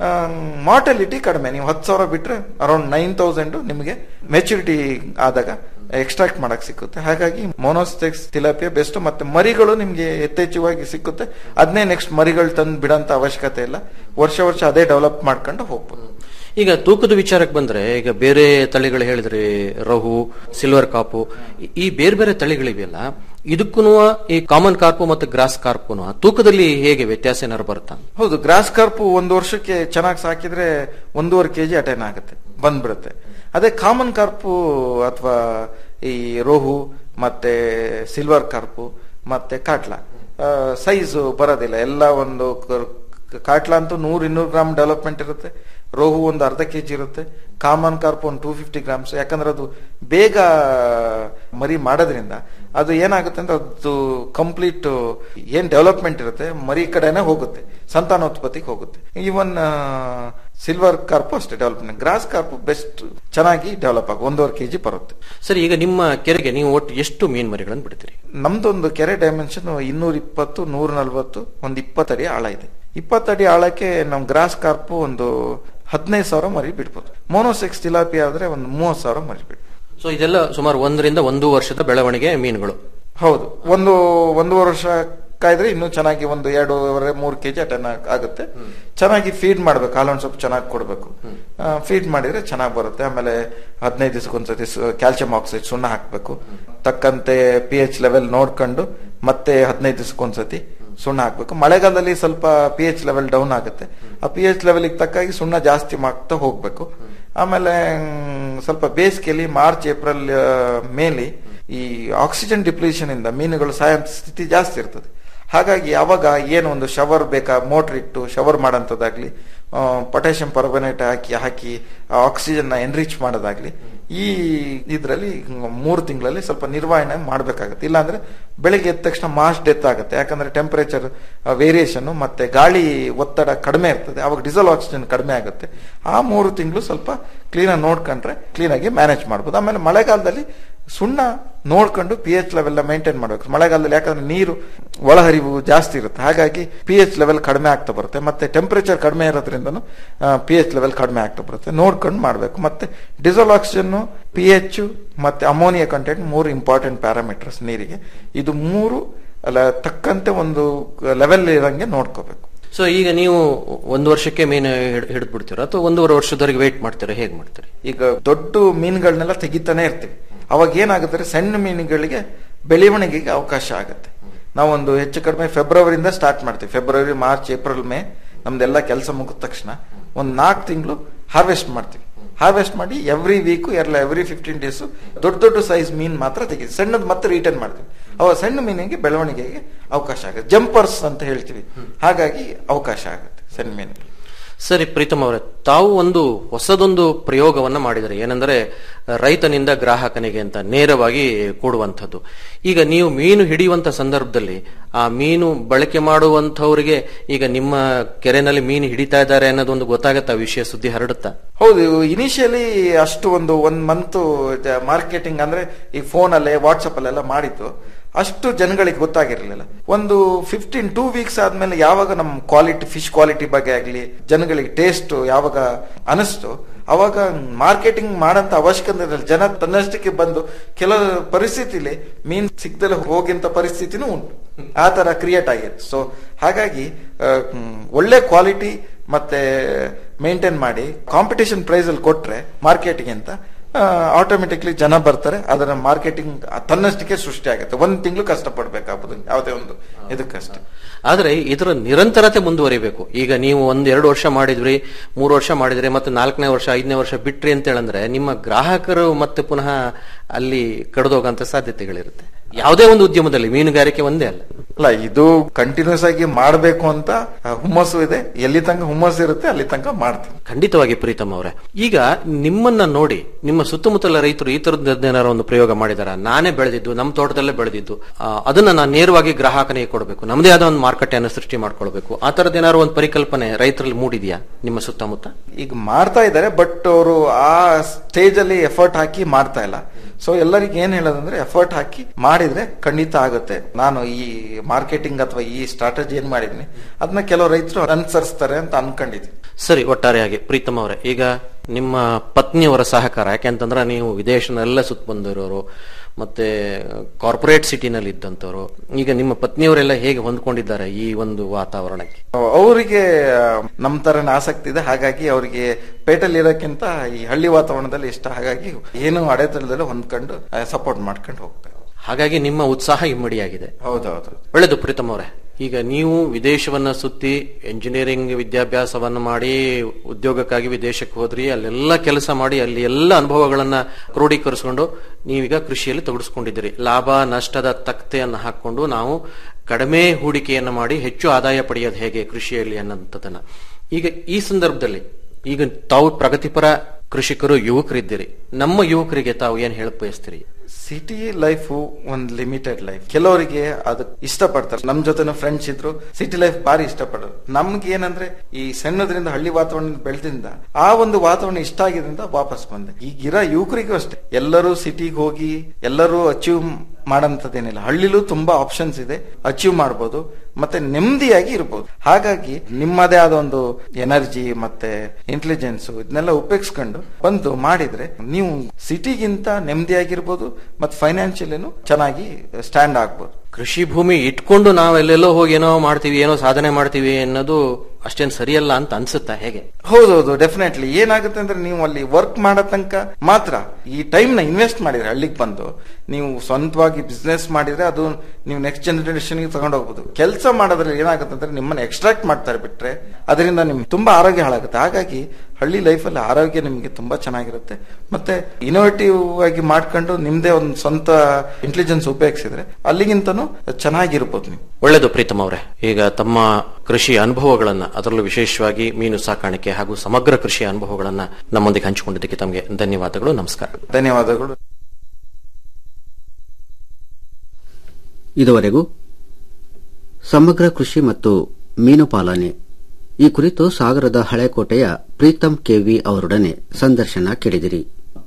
ಮಾರ್ಟಲಿಟಿ ಕಡಿಮೆ ನೀವು ಹತ್ತು ಸಾವಿರ ಬಿಟ್ರೆ ಅರೌಂಡ್ ನೈನ್ ತೌಸಂಡ್ ನಿಮಗೆ ಮೆಚುರಿಟಿ ಆದಾಗ ಎಕ್ಸ್ಟ್ರಾಕ್ಟ್ ಮಾಡಕ್ ಸಿಕ್ಕುತ್ತೆ ಹಾಗಾಗಿ ಮೋನೋಸ್ಟೆಕ್ಸ್ ತಿಲಾಪಿಯ ಬೆಸ್ಟ್ ಮತ್ತೆ ಮರಿಗಳು ನಿಮ್ಗೆ ಯಥೇಚ್ಛವಾಗಿ ಸಿಕ್ಕುತ್ತೆ ಅದನ್ನೇ ನೆಕ್ಸ್ಟ್ ಮರಿಗಳು ತಂದು ಬಿಡಂತ ಅವಶ್ಯಕತೆ ಇಲ್ಲ ವರ್ಷ ವರ್ಷ ಅದೇ ಡೆವಲಪ್ ಮಾಡ್ಕೊಂಡು ಹೋಗ್ಬೋದು ಈಗ ತೂಕದ ವಿಚಾರಕ್ಕೆ ಬಂದ್ರೆ ಈಗ ಬೇರೆ ತಳಿಗಳು ಹೇಳಿದ್ರಿ ರಹು ಸಿಲ್ವರ್ ಕಾಪು ಈ- ಈ ಬೇರೆ ಬೇರೆ ತಳಿಗಳಿವೆಯಲ್ಲ ಇದಕ್ಕೂ ಈ ಕಾಮನ್ ಕಾರ್ಪು ಮತ್ತು ಗ್ರಾಸ್ ಕಾರ್ಪು ತೂಕದಲ್ಲಿ ಹೇಗೆ ವ್ಯತ್ಯಾಸ ಏನಾದ್ರು ಬರುತ್ತಾ ಹೌದು ಗ್ರಾಸ್ ಕಾರ್ಪು ಒಂದು ವರ್ಷಕ್ಕೆ ಚೆನ್ನಾಗಿ ಸಾಕಿದ್ರೆ ಒಂದೂವರೆ ಕೆಜಿ ಅಟೈನ್ ಆಗುತ್ತೆ ಬಂದ್ಬಿಡುತ್ತೆ ಅದೇ ಕಾಮನ್ ಕಾರ್ಪು ಅಥವಾ ಈ ರೋಹು ಮತ್ತೆ ಸಿಲ್ವರ್ ಕಾರ್ಪು ಮತ್ತೆ ಕಾಟ್ಲ ಸೈಜು ಬರೋದಿಲ್ಲ ಎಲ್ಲ ಒಂದು ಕ- ಕಾಟ್ಲ ಅಂತೂ ನೂರ್ ಇನ್ನೂರು ಗ್ರಾಮ್ ಡೆವಲಪ್ಮೆಂಟ್ ಇರುತ್ತೆ ರೋಹು ಒಂದು ಅರ್ಧ ಕೆಜಿ ಇರುತ್ತೆ ಕಾಮನ್ ಕಾರ್ಪ್ ಒಂದು ಟೂ ಫಿಫ್ಟಿ ಗ್ರಾಮ್ಸ್ ಯಾಕಂದ್ರೆ ಅದು ಬೇಗ ಮರಿ ಮಾಡೋದ್ರಿಂದ ಅದು ಏನಾಗುತ್ತೆ ಅಂದ್ರೆ ಅದು ಕಂಪ್ಲೀಟ್ ಏನ್ ಡೆವಲಪ್ಮೆಂಟ್ ಇರುತ್ತೆ ಮರಿ ಕಡೆನೆ ಹೋಗುತ್ತೆ ಸಂತಾನೋತ್ಪತ್ತಿಗೆ ಹೋಗುತ್ತೆ ಇವನ್ ಸಿಲ್ವರ್ ಕಾರ್ಪು ಅಷ್ಟೇ ಡೆವಲಪ್ಮೆಂಟ್ ಗ್ರಾಸ್ ಕಾರ್ಪು ಬೆಸ್ಟ್ ಚೆನ್ನಾಗಿ ಡೆವಲಪ್ ಆಗ ಒಂದೂವರೆ ಕೆಜಿ ಬರುತ್ತೆ ಸರಿ ಈಗ ನಿಮ್ಮ ಕೆರೆಗೆ ನೀವು ಒಟ್ಟು ಎಷ್ಟು ಮೀನ್ ಮರಿಗಳನ್ನು ಬಿಡ್ತೀರಿ ನಮ್ದೊಂದು ಕೆರೆ ಡೈಮೆನ್ಷನ್ ಇನ್ನೂರ ಇಪ್ಪತ್ತು ನೂರ ನಲ್ವತ್ತು ಒಂದು ಇಪ್ಪತ್ತಡಿ ಆಳ ಇದೆ ಇಪ್ಪತ್ತಡಿ ಆಳಕ್ಕೆ ನಮ್ ಗ್ರಾಸ್ ಕಾರ್ಪು ಒಂದು ಹದಿನೈದು ಸಾವಿರ ಮರಿ ಬಿಡ್ಬೋದು ಮೋನೋಸೆಕ್ಸ್ ತಿಲಾಪಿ ಆದ್ರೆ ಒಂದು ಮೂವತ್ತು ಸಾವಿರ ಮರಿ ಬಿಡ್ಬೋದು ಸೊ ಇದೆಲ್ಲ ಸುಮಾರು ಒಂದರಿಂದ ಒಂದು ವರ್ಷದ ಬೆಳವಣಿಗೆ ಮೀನುಗಳು ಹೌದು ಒಂದು ಒಂದೂವರೆ ವರ್ಷ ಕಾಯ್ದ್ರೆ ಇನ್ನೂ ಚೆನ್ನಾಗಿ ಒಂದು ಎರಡೂವರೆ ಮೂರು ಕೆಜಿ ಅಟನ್ ಆಗುತ್ತೆ ಚೆನ್ನಾಗಿ ಫೀಡ್ ಮಾಡ್ಬೇಕು ಹಾಲೊಂದು ಸ್ವಲ್ಪ ಚೆನ್ನಾಗಿ ಕೊಡಬೇಕು ಫೀಡ್ ಮಾಡಿದ್ರೆ ಚೆನ್ನಾಗಿ ಬರುತ್ತೆ ಆಮೇಲೆ ಹದಿನೈದು ದಿವಸಕ್ಕೊಂದ್ಸತಿ ಕ್ಯಾಲ್ಸಿಯಂ ಆಕ್ಸೈಡ್ ಸುಣ್ಣ ಹಾಕ್ಬೇಕು ತಕ್ಕಂತೆ ಪಿ ಎಚ್ ಲೆವೆಲ್ ನೋಡ್ಕೊಂಡು ಮತ್ತೆ ಹದಿನೈದು ದಿವಸಕ್ಕೊಂದ್ಸತಿ ಸುಣ್ಣ ಹಾಕ್ಬೇಕು ಮಳೆಗಾಲದಲ್ಲಿ ಸ್ವಲ್ಪ ಪಿ ಎಚ್ ಲೆವೆಲ್ ಡೌನ್ ಆಗುತ್ತೆ ಆ ಪಿ ಎಚ್ ಲೆವೆಲ್ಗೆ ತಕ್ಕಾಗಿ ಸುಣ್ಣ ಜಾಸ್ತಿ ಮಾಡ್ತಾ ಹೋಗ್ಬೇಕು ಆಮೇಲೆ ಮ್, ಸ್ವಲ್ಪ ಬೇಸಿಗೆಯಲ್ಲಿ ಮಾರ್ಚ್ ಏಪ್ರಿಲ್ ಮೇಲಿ ಈ ಆಕ್ಸಿಜನ್ ಡಿಪ್ಲೀಷನ್ ಇಂದ ಮೀನುಗಳು ಸಾಯೋ ಸ್ಥಿತಿ ಜಾಸ್ತಿ ಇರ್ತದೆ ಹಾಗಾಗಿ ಅವಾಗ ಏನು ಒಂದು ಶವರ್ ಬೇಕಾ ಮೋಟರ್ ಇಟ್ಟು ಶವರ್ ಮಾಡೋಂಥದ್ದಾಗ್ಲಿ ಪೊಟ್ಯಾಷಿಯಂ ಪರ್ಬನೇಟ್ ಹಾಕಿ ಹಾಕಿ ಆಕ್ಸಿಜನ್ ನ ಎನ್ರಿಚ್ ಮಾಡೋದಾಗ್ಲಿ ಈ ಇದರಲ್ಲಿ ಮೂರು ತಿಂಗಳಲ್ಲಿ ಸ್ವಲ್ಪ ನಿರ್ವಹಣೆ ಮಾಡಬೇಕಾಗುತ್ತೆ ಇಲ್ಲಾಂದ್ರೆ ಬೆಳಿಗ್ಗೆ ಎದ್ದ ತಕ್ಷಣ ಮಾಸ್ ಡೆತ್ ಆಗುತ್ತೆ ಯಾಕಂದ್ರೆ ಟೆಂಪರೇಚರ್ ವೇರಿಯೇಷನ್ ಮತ್ತೆ ಗಾಳಿ ಒತ್ತಡ ಕಡಿಮೆ ಇರ್ತದೆ ಅವಾಗ ಡೀಸೆಲ್ ಆಕ್ಸಿಜನ್ ಕಡಿಮೆ ಆಗುತ್ತೆ ಆ ಮೂರು ತಿಂಗಳು ಸ್ವಲ್ಪ ಕ್ಲೀನಾಗಿ ನೋಡ್ಕೊಂಡ್ರೆ ಕ್ಲೀನಾಗಿ ಮ್ಯಾನೇಜ್ ಮಾಡ್ಬೋದು ಆಮೇಲೆ ಮಳೆಗಾಲದಲ್ಲಿ ಸುಣ್ಣ ನೋಡ್ಕೊಂಡು ಪಿ ಎಚ್ ಲೆವೆಲ್ ಮೇಂಟೈನ್ ಮಾಡಬೇಕು ಮಳೆಗಾಲದಲ್ಲಿ ಯಾಕಂದ್ರೆ ನೀರು ಒಳಹರಿವು ಜಾಸ್ತಿ ಇರುತ್ತೆ ಹಾಗಾಗಿ ಪಿ ಎಚ್ ಲೆವೆಲ್ ಕಡಿಮೆ ಆಗ್ತಾ ಬರುತ್ತೆ ಮತ್ತೆ ಟೆಂಪರೇಚರ್ ಕಡಿಮೆ ಇರೋದ್ರಿಂದನು ಪಿ ಎಚ್ ಲೆವೆಲ್ ಕಡಿಮೆ ಆಗ್ತಾ ಬರುತ್ತೆ ನೋಡ್ಕೊಂಡು ಮಾಡಬೇಕು ಮತ್ತೆ ಡಿಸಲ್ ಆಕ್ಸಿಜನ್ ಪಿ ಎಚ್ ಮತ್ತೆ ಅಮೋನಿಯಾ ಕಂಟೆಂಟ್ ಮೂರು ಇಂಪಾರ್ಟೆಂಟ್ ಪ್ಯಾರಾಮೀಟರ್ಸ್ ನೀರಿಗೆ ಇದು ಮೂರು ಅಲ್ಲ ತಕ್ಕಂತೆ ಒಂದು ಲೆವೆಲ್ ಇರಂಗೆ ನೋಡ್ಕೋಬೇಕು ಸೊ ಈಗ ನೀವು ಒಂದು ವರ್ಷಕ್ಕೆ ಮೀನು ಹಿಡಿದು ಬಿಡ್ತೀರಾ ಅಥವಾ ಒಂದೂವರೆ ವರ್ಷದವರೆಗೆ ವೇಟ್ ಮಾಡ್ತೀರಾ ಹೇಗೆ ಮಾಡ್ತೀರಿ ಈಗ ದೊಡ್ಡ ಮೀನುಗಳನ್ನೆಲ್ಲ ತೆಗಿತಾನೆ ಇರ್ತೀವಿ ಅವಾಗ ಏನಾಗುತ್ತೆ ಸಣ್ಣ ಮೀನುಗಳಿಗೆ ಬೆಳವಣಿಗೆಗೆ ಅವಕಾಶ ಆಗುತ್ತೆ ನಾವೊಂದು ಹೆಚ್ಚು ಕಡಿಮೆ ಫೆಬ್ರವರಿಯಿಂದ ಸ್ಟಾರ್ಟ್ ಮಾಡ್ತೀವಿ ಫೆಬ್ರವರಿ ಮಾರ್ಚ್ ಏಪ್ರಿಲ್ ಮೇ ನಮ್ದೆಲ್ಲ ಕೆಲಸ ಮುಗಿದ ತಕ್ಷಣ ಒಂದು ನಾಲ್ಕು ತಿಂಗಳು ಹಾರ್ವೆಸ್ಟ್ ಮಾಡ್ತೀವಿ ಹಾರ್ವೆಸ್ಟ್ ಮಾಡಿ ಎವ್ರಿ ವೀಕು ಎಲ್ಲ ಎವ್ರಿ ಫಿಫ್ಟೀನ್ ಡೇಸ್ ದೊಡ್ಡ ದೊಡ್ಡ ಸೈಜ್ ಮೀನ್ ಮಾತ್ರ ತೆಗಿತೀವಿ ಸಣ್ಣದು ಮತ್ತೆ ರಿಟರ್ನ್ ಮಾಡ್ತೀವಿ ಅವಾಗ ಸಣ್ಣ ಮೀನಿಗೆ ಬೆಳವಣಿಗೆಗೆ ಅವಕಾಶ ಆಗುತ್ತೆ ಜಂಪರ್ಸ್ ಅಂತ ಹೇಳ್ತೀವಿ ಹಾಗಾಗಿ ಅವಕಾಶ ಆಗುತ್ತೆ ಸಣ್ಣ ಮೀನಿಗೆ ಸರಿ ಪ್ರೀತಮ್ ಅವರೇ ತಾವು ಒಂದು ಹೊಸದೊಂದು ಪ್ರಯೋಗವನ್ನ ಮಾಡಿದರೆ ಏನೆಂದರೆ ರೈತನಿಂದ ಗ್ರಾಹಕನಿಗೆ ಅಂತ ನೇರವಾಗಿ ಕೊಡುವಂಥದ್ದು ಈಗ ನೀವು ಮೀನು ಹಿಡಿಯುವಂತ ಸಂದರ್ಭದಲ್ಲಿ ಆ ಮೀನು ಬಳಕೆ ಮಾಡುವಂತವರಿಗೆ ಈಗ ನಿಮ್ಮ ಕೆರೆನಲ್ಲಿ ಮೀನು ಹಿಡಿತಾ ಇದ್ದಾರೆ ಅನ್ನೋದೊಂದು ಗೊತ್ತಾಗತ್ತಾ ವಿಷಯ ಸುದ್ದಿ ಹರಡುತ್ತಾ ಹೌದು ಇನಿಷಿಯಲಿ ಅಷ್ಟು ಒಂದು ಒಂದ್ ಮಂತ್ ಮಾರ್ಕೆಟಿಂಗ್ ಅಂದ್ರೆ ಈ ಫೋನ್ ಅಲ್ಲೇ ವಾಟ್ಸಪ್ ಅಲ್ಲೆಲ್ಲ ಮಾಡಿದ್ದು ಅಷ್ಟು ಜನಗಳಿಗೆ ಗೊತ್ತಾಗಿರ್ಲಿಲ್ಲ ಒಂದು ಫಿಫ್ಟೀನ್ ಟೂ ವೀಕ್ಸ್ ಆದ್ಮೇಲೆ ಯಾವಾಗ ನಮ್ಮ ಕ್ವಾಲಿಟಿ ಫಿಶ್ ಕ್ವಾಲಿಟಿ ಬಗ್ಗೆ ಆಗ್ಲಿ ಜನಗಳಿಗೆ ಟೇಸ್ಟ್ ಯಾವಾಗ ಅನಿಸ್ತು ಅವಾಗ ಮಾರ್ಕೆಟಿಂಗ್ ಮಾಡಂತ ಅವಶ್ಯಕತೆ ಇರಲಿಲ್ಲ ಜನ ತನ್ನಷ್ಟಕ್ಕೆ ಬಂದು ಕೆಲವು ಪರಿಸ್ಥಿತಿಲಿ ಮೀನ್ ಸಿಗ್ದಲೆ ಹೋಗಿಂತ ಪರಿಸ್ಥಿತಿನೂ ಉಂಟು ಆ ತರ ಕ್ರಿಯೇಟ್ ಆಗಿದೆ ಸೊ ಹಾಗಾಗಿ ಆ, ಹ್ಮ್, ಒಳ್ಳೆ ಕ್ವಾಲಿಟಿ ಮತ್ತೆ ಮೇಂಟೈನ್ ಮಾಡಿ ಕಾಂಪಿಟೇಷನ್ ಪ್ರೈಸ್ ಅಲ್ಲಿ ಕೊಟ್ರೆ ಮಾರ್ಕೆಟಿಂಗ್ ಅಂತ ಆಟೋಮೆಟಿಕ್ಲಿ ಜನ ಬರ್ತಾರೆ ಅದರ ಮಾರ್ಕೆಟಿಂಗ್ ತನ್ನಷ್ಟಕ್ಕೆ ಸೃಷ್ಟಿ ಆಗುತ್ತೆ ಒಂದ್ ತಿಂಗಳು ಕಷ್ಟಪಡ್ಬೇಕಾಗ್ಬೋದು ಯಾವುದೇ ಒಂದು ಇದಕ್ಕಷ್ಟೇ ಆದ್ರೆ ಇದರ ನಿರಂತರತೆ ಮುಂದುವರಿಬೇಕು ಈಗ ನೀವು ಒಂದ್ ಎರಡು ವರ್ಷ ಮಾಡಿದ್ರಿ ಮೂರು ವರ್ಷ ಮಾಡಿದ್ರಿ ಮತ್ತೆ ನಾಲ್ಕನೇ ವರ್ಷ ಐದನೇ ವರ್ಷ ಬಿಟ್ರಿ ಅಂತ ಹೇಳಂದ್ರೆ ನಿಮ್ಮ ಗ್ರಾಹಕರು ಮತ್ತೆ ಪುನಃ ಅಲ್ಲಿ ಕಡ್ದೋಗಂತ ಸಾಧ್ಯತೆಗಳಿರುತ್ತೆ ಯಾವುದೇ ಒಂದು ಉದ್ಯಮದಲ್ಲಿ ಮೀನುಗಾರಿಕೆ ಒಂದೇ ಅಲ್ಲ ಅಲ್ಲ ಇದು ಕಂಟಿನ್ಯೂಸ್ ಆಗಿ ಮಾಡಬೇಕು ಅಂತ ಆ, ಹುಮ್ಮಸ್ಸು ಇದೆ ಎಲ್ಲಿ ತನಕ ಹುಮ್ಮಸ್ಸು ಇರುತ್ತೆ ಅಲ್ಲಿ ತನಕ ಮಾಡ್ತೀನಿ ಖಂಡಿತವಾಗಿ ಪ್ರೀತಮ್ ಅವರೇ ಈಗ ನಿಮ್ಮನ್ನ ನೋಡಿ ನಿಮ್ಮ ಸುತ್ತಮುತ್ತಲ ರೈತರು ಈ ತರದ್ದು ಏನಾರ ಒಂದು ಪ್ರಯೋಗ ಮಾಡಿದಾರ ನಾನೇ ಬೆಳೆದಿದ್ದು ನಮ್ಮ ತೋಟದಲ್ಲೇ ಬೆಳೆದಿದ್ದು ಆ, ಅದನ್ನ ನಾನು ನೇರವಾಗಿ ಗ್ರಾಹಕನಿಗೆ ಕೊಡಬೇಕು ನಮ್ಮದೇ ಆದ ಒಂದು ಮಾರುಕಟ್ಟೆಯನ್ನು ಸೃಷ್ಟಿ ಮಾಡ್ಕೊಳ್ಬೇಕು ಆ ತರದ್ ಏನಾದ್ರು ಒಂದು ಪರಿಕಲ್ಪನೆ ರೈತರಲ್ಲಿ ಮೂಡಿದ್ಯಾ ನಿಮ್ಮ ಸುತ್ತಮುತ್ತ ಈಗ ಮಾಡ್ತಾ ಇದ್ದಾರೆ ಬಟ್ ಅವರು ಆ ಸ್ಟೇಜ್ ಅಲ್ಲಿ ಎಫರ್ಟ್ ಹಾಕಿ ಮಾಡ್ತಾ ಇಲ್ಲ ಸೊ ಎಲ್ಲರಿಗೆ ಏನ್ ಹೇಳೋದಂದ್ರೆ ಎಫರ್ಟ್ ಹಾಕಿ ಮಾಡಿದ್ರೆ ಖಂಡಿತ ಆಗುತ್ತೆ ನಾನು ಈ ಮಾರ್ಕೆಟಿಂಗ್ ಅಥವಾ ಈ ಸ್ಟ್ರಾಟಜಿ ಏನ್ ಮಾಡಿದೀನಿ ಅದನ್ನ ಕೆಲವು ರೈತರು ಅನುಸರಿಸ್ತಾರೆ ಅಂತ ಅನ್ಕೊಂಡಿದ್ದೀನಿ ಸರಿ ಒಟ್ಟಾರೆಯಾಗಿ ಪ್ರೀತಮ್ ಅವರೇ ಈಗ ನಿಮ್ಮ ಪತ್ನಿಯವರ ಸಹಕಾರ ಯಾಕೆಂತಂದ್ರೆ ನೀವು ವಿದೇಶನೆಲ್ಲ ಸುತ್ತ ಬಂದಿರೋರು ಮತ್ತೆ ಕಾರ್ಪೊರೇಟ್ ಸಿಟಿನಲ್ಲಿ ಇದ್ದಂತವರು ಈಗ ನಿಮ್ಮ ಪತ್ನಿಯವರೆಲ್ಲ ಹೇಗೆ ಹೊಂದ್ಕೊಂಡಿದ್ದಾರೆ ಈ ಒಂದು ವಾತಾವರಣಕ್ಕೆ ಅವರಿಗೆ ನಮ್ ತರನ ಆಸಕ್ತಿ ಇದೆ ಹಾಗಾಗಿ ಅವರಿಗೆ ಪೇಟೆಲ್ ಇರೋಕ್ಕಿಂತ ಈ ಹಳ್ಳಿ ವಾತಾವರಣದಲ್ಲಿ ಇಷ್ಟ ಹಾಗಾಗಿ ಏನು ಅಡೆತಡೆದಲ್ಲೇ ಹೊಂದ್ಕೊಂಡು ಸಪೋರ್ಟ್ ಮಾಡ್ಕೊಂಡು ಹೋಗ್ತಾರೆ ಹಾಗಾಗಿ ನಿಮ್ಮ ಉತ್ಸಾಹ ಇಮ್ಮಡಿಯಾಗಿದೆ ಹೌದೌದು ಒಳ್ಳೆದು ಪ್ರೀತಮ್ ಅವರೇ ಈಗ ನೀವು ವಿದೇಶವನ್ನ ಸುತ್ತಿ ಎಂಜಿನಿಯರಿಂಗ್ ವಿದ್ಯಾಭ್ಯಾಸವನ್ನ ಮಾಡಿ ಉದ್ಯೋಗಕ್ಕಾಗಿ ವಿದೇಶಕ್ಕೆ ಹೋದ್ರಿ ಅಲ್ಲೆಲ್ಲ ಕೆಲಸ ಮಾಡಿ ಅಲ್ಲಿ ಎಲ್ಲ ಅನುಭವಗಳನ್ನ ಕ್ರೋಢೀಕರಿಸಿಕೊಂಡು ನೀವೀಗ ಕೃಷಿಯಲ್ಲಿ ತೊಡಗಿಸ್ಕೊಂಡಿದ್ದೀರಿ ಲಾಭ ನಷ್ಟದ ತಕ್ತೆಯನ್ನು ಹಾಕೊಂಡು ನಾವು ಕಡಿಮೆ ಹೂಡಿಕೆಯನ್ನು ಮಾಡಿ ಹೆಚ್ಚು ಆದಾಯ ಪಡೆಯೋದು ಹೇಗೆ ಕೃಷಿಯಲ್ಲಿ ಅನ್ನೋಂಥದ್ದನ್ನ ಈಗ ಈ ಸಂದರ್ಭದಲ್ಲಿ ಈಗ ತಾವು ಪ್ರಗತಿಪರ ಕೃಷಿಕರು ಯುವಕರಿದ್ದೀರಿ ನಮ್ಮ ಯುವಕರಿಗೆ ತಾವು ಏನ್ ಹೇಳಕ್ ಬಯಸ್ತೀರಿ ಸಿಟಿ ಲೈಫ್ ಒಂದ್ ಲಿಮಿಟೆಡ್ ಲೈಫ್ ಕೆಲವರಿಗೆ ಅದು ಇಷ್ಟಪಡ್ತಾರೆ ನಮ್ ಜೊತೆನೂ ಫ್ರೆಂಡ್ಸ್ ಇದ್ರು ಸಿಟಿ ಲೈಫ್ ಬಾರಿ ಇಷ್ಟಪಡೋದು ನಮ್ಗೆ ಏನಂದ್ರೆ ಈ ಸಣ್ಣದ್ರಿಂದ ಹಳ್ಳಿ ವಾತಾವರಣ ಬೆಳೆದಿಂದ ಆ ಒಂದು ವಾತಾವರಣ ಇಷ್ಟ ಆಗಿದ್ರಿಂದ ವಾಪಸ್ ಬಂದೆ ಈಗಿರೋ ಯುವಕರಿಗೂ ಅಷ್ಟೇ ಎಲ್ಲರೂ ಸಿಟಿಗೆ ಹೋಗಿ ಎಲ್ಲರೂ ಅಚೀವ್ ಮಾಡಂತದೇನಿಲ್ಲ ಹಳ್ಳಿಲೂ ತುಂಬಾ ಆಪ್ಷನ್ಸ್ ಇದೆ ಅಚೀವ್ ಮಾಡ್ಬೋದು ಮತ್ತೆ ನೆಮ್ಮದಿಯಾಗಿ ಇರ್ಬೋದು ಹಾಗಾಗಿ ನಿಮ್ಮದೇ ಆದ ಒಂದು ಎನರ್ಜಿ ಮತ್ತೆ ಇಂಟೆಲಿಜೆನ್ಸ್ ಇದನ್ನೆಲ್ಲ ಉಪಯೋಗಿಸ್ಕೊಂಡು ಬಂದು ಮಾಡಿದ್ರೆ ನೀವು ಸಿಟಿಗಿಂತ ನೆಮ್ಮದಿಯಾಗಿರ್ಬೋದು ಮತ್ತೆ ಫೈನಾನ್ಷಿಯಲಿನೂ ಚೆನ್ನಾಗಿ ಸ್ಟ್ಯಾಂಡ್ ಆಗ್ಬೋದು ಕೃಷಿ ಭೂಮಿ ಇಟ್ಕೊಂಡು ನಾವು ಎಲ್ಲೆಲ್ಲೋ ಹೋಗಿ ಏನೋ ಮಾಡ್ತೀವಿ ಏನೋ ಸಾಧನೆ ಮಾಡ್ತೀವಿ ಅನ್ನೋದು ಅಷ್ಟೇನ್ ಸರಿಯಲ್ಲ ಅಂತ ಅನ್ಸುತ್ತಾ ಹೇಗೆ ಹೌದೌದು ಡೆಫಿನೆಟ್ಲಿ ಏನಾಗುತ್ತೆ ಅಂದ್ರೆ ನೀವು ಅಲ್ಲಿ ವರ್ಕ್ ಮಾಡೋ ತನಕ ಮಾತ್ರ ಈ ಟೈಮ್ ನ ಇನ್ವೆಸ್ಟ್ ಮಾಡಿದ್ರೆ ಹಳ್ಳಿಗೆ ಬಂದು ನೀವು ಸ್ವಂತವಾಗಿ ಬಿಸ್ನೆಸ್ ಮಾಡಿದ್ರೆ ಅದು ನೀವು ನೆಕ್ಸ್ಟ್ ಜನರೇಷನ್ ಗೆ ತಗೊಂಡು ಹೋಗ್ಬೋದು ಕೆಲಸ ಮಾಡೋದ್ರಲ್ಲಿ ಏನಾಗುತ್ತೆ ಅಂದ್ರೆ ನಿಮ್ಮನ್ನ ಎಕ್ಸ್ಟ್ರಾಕ್ಟ್ ಮಾಡ್ತಾರೆ ಬಿಟ್ರೆ ಅದರಿಂದ ನಿಮ್ಗೆ ತುಂಬಾ ಆರೋಗ್ಯ ಹಾಳಾಗುತ್ತೆ ಹಾಗಾಗಿ ಹಳ್ಳಿ ಲೈಫಲ್ಲಿ ಆರೋಗ್ಯ ನಿಮ್ಗೆ ತುಂಬಾ ಚೆನ್ನಾಗಿರುತ್ತೆ ಮತ್ತೆ ಇನೋವೇಟಿವ್ ಆಗಿ ಮಾಡ್ಕೊಂಡು ನಿಮ್ದೇ ಒಂದು ಸ್ವಂತ ಇಂಟೆಲಿಜೆನ್ಸ್ ಉಪಯೋಗಿಸಿದ್ರೆ ಅಲ್ಲಿಗಿಂತನೂ ಚೆನ್ನಾಗಿರ್ಬೋದು ನೀವು ಒಳ್ಳೆಯದು ಪ್ರೀತಮ್ ಅವರೇ ಈಗ ತಮ್ಮ ಕೃಷಿ ಅನುಭವಗಳನ್ನ ಅದರಲ್ಲೂ ವಿಶೇಷವಾಗಿ ಮೀನು ಸಾಕಾಣಿಕೆ ಹಾಗೂ ಸಮಗ್ರ ಕೃಷಿ ಅನುಭವಗಳನ್ನ ನಮ್ಮೊಂದಿಗೆ ಹಂಚಿಕೊಂಡಿದ್ದಕ್ಕೆ ತಮಗೆ ಧನ್ಯವಾದಗಳು ನಮಸ್ಕಾರ ಧನ್ಯವಾದಗಳು ಇದುವರೆಗೂ ಸಮಗ್ರ ಕೃಷಿ ಮತ್ತು ಮೀನು ಪಾಲನೆ ಈ ಕುರಿತು ಸಾಗರದ ಹಳೆಕೋಟೆಯ ಪ್ರೀತಂ ಕೆವಿ ಅವರೊಡನೆ ಸಂದರ್ಶನ ಕೇಳಿದಿರಿ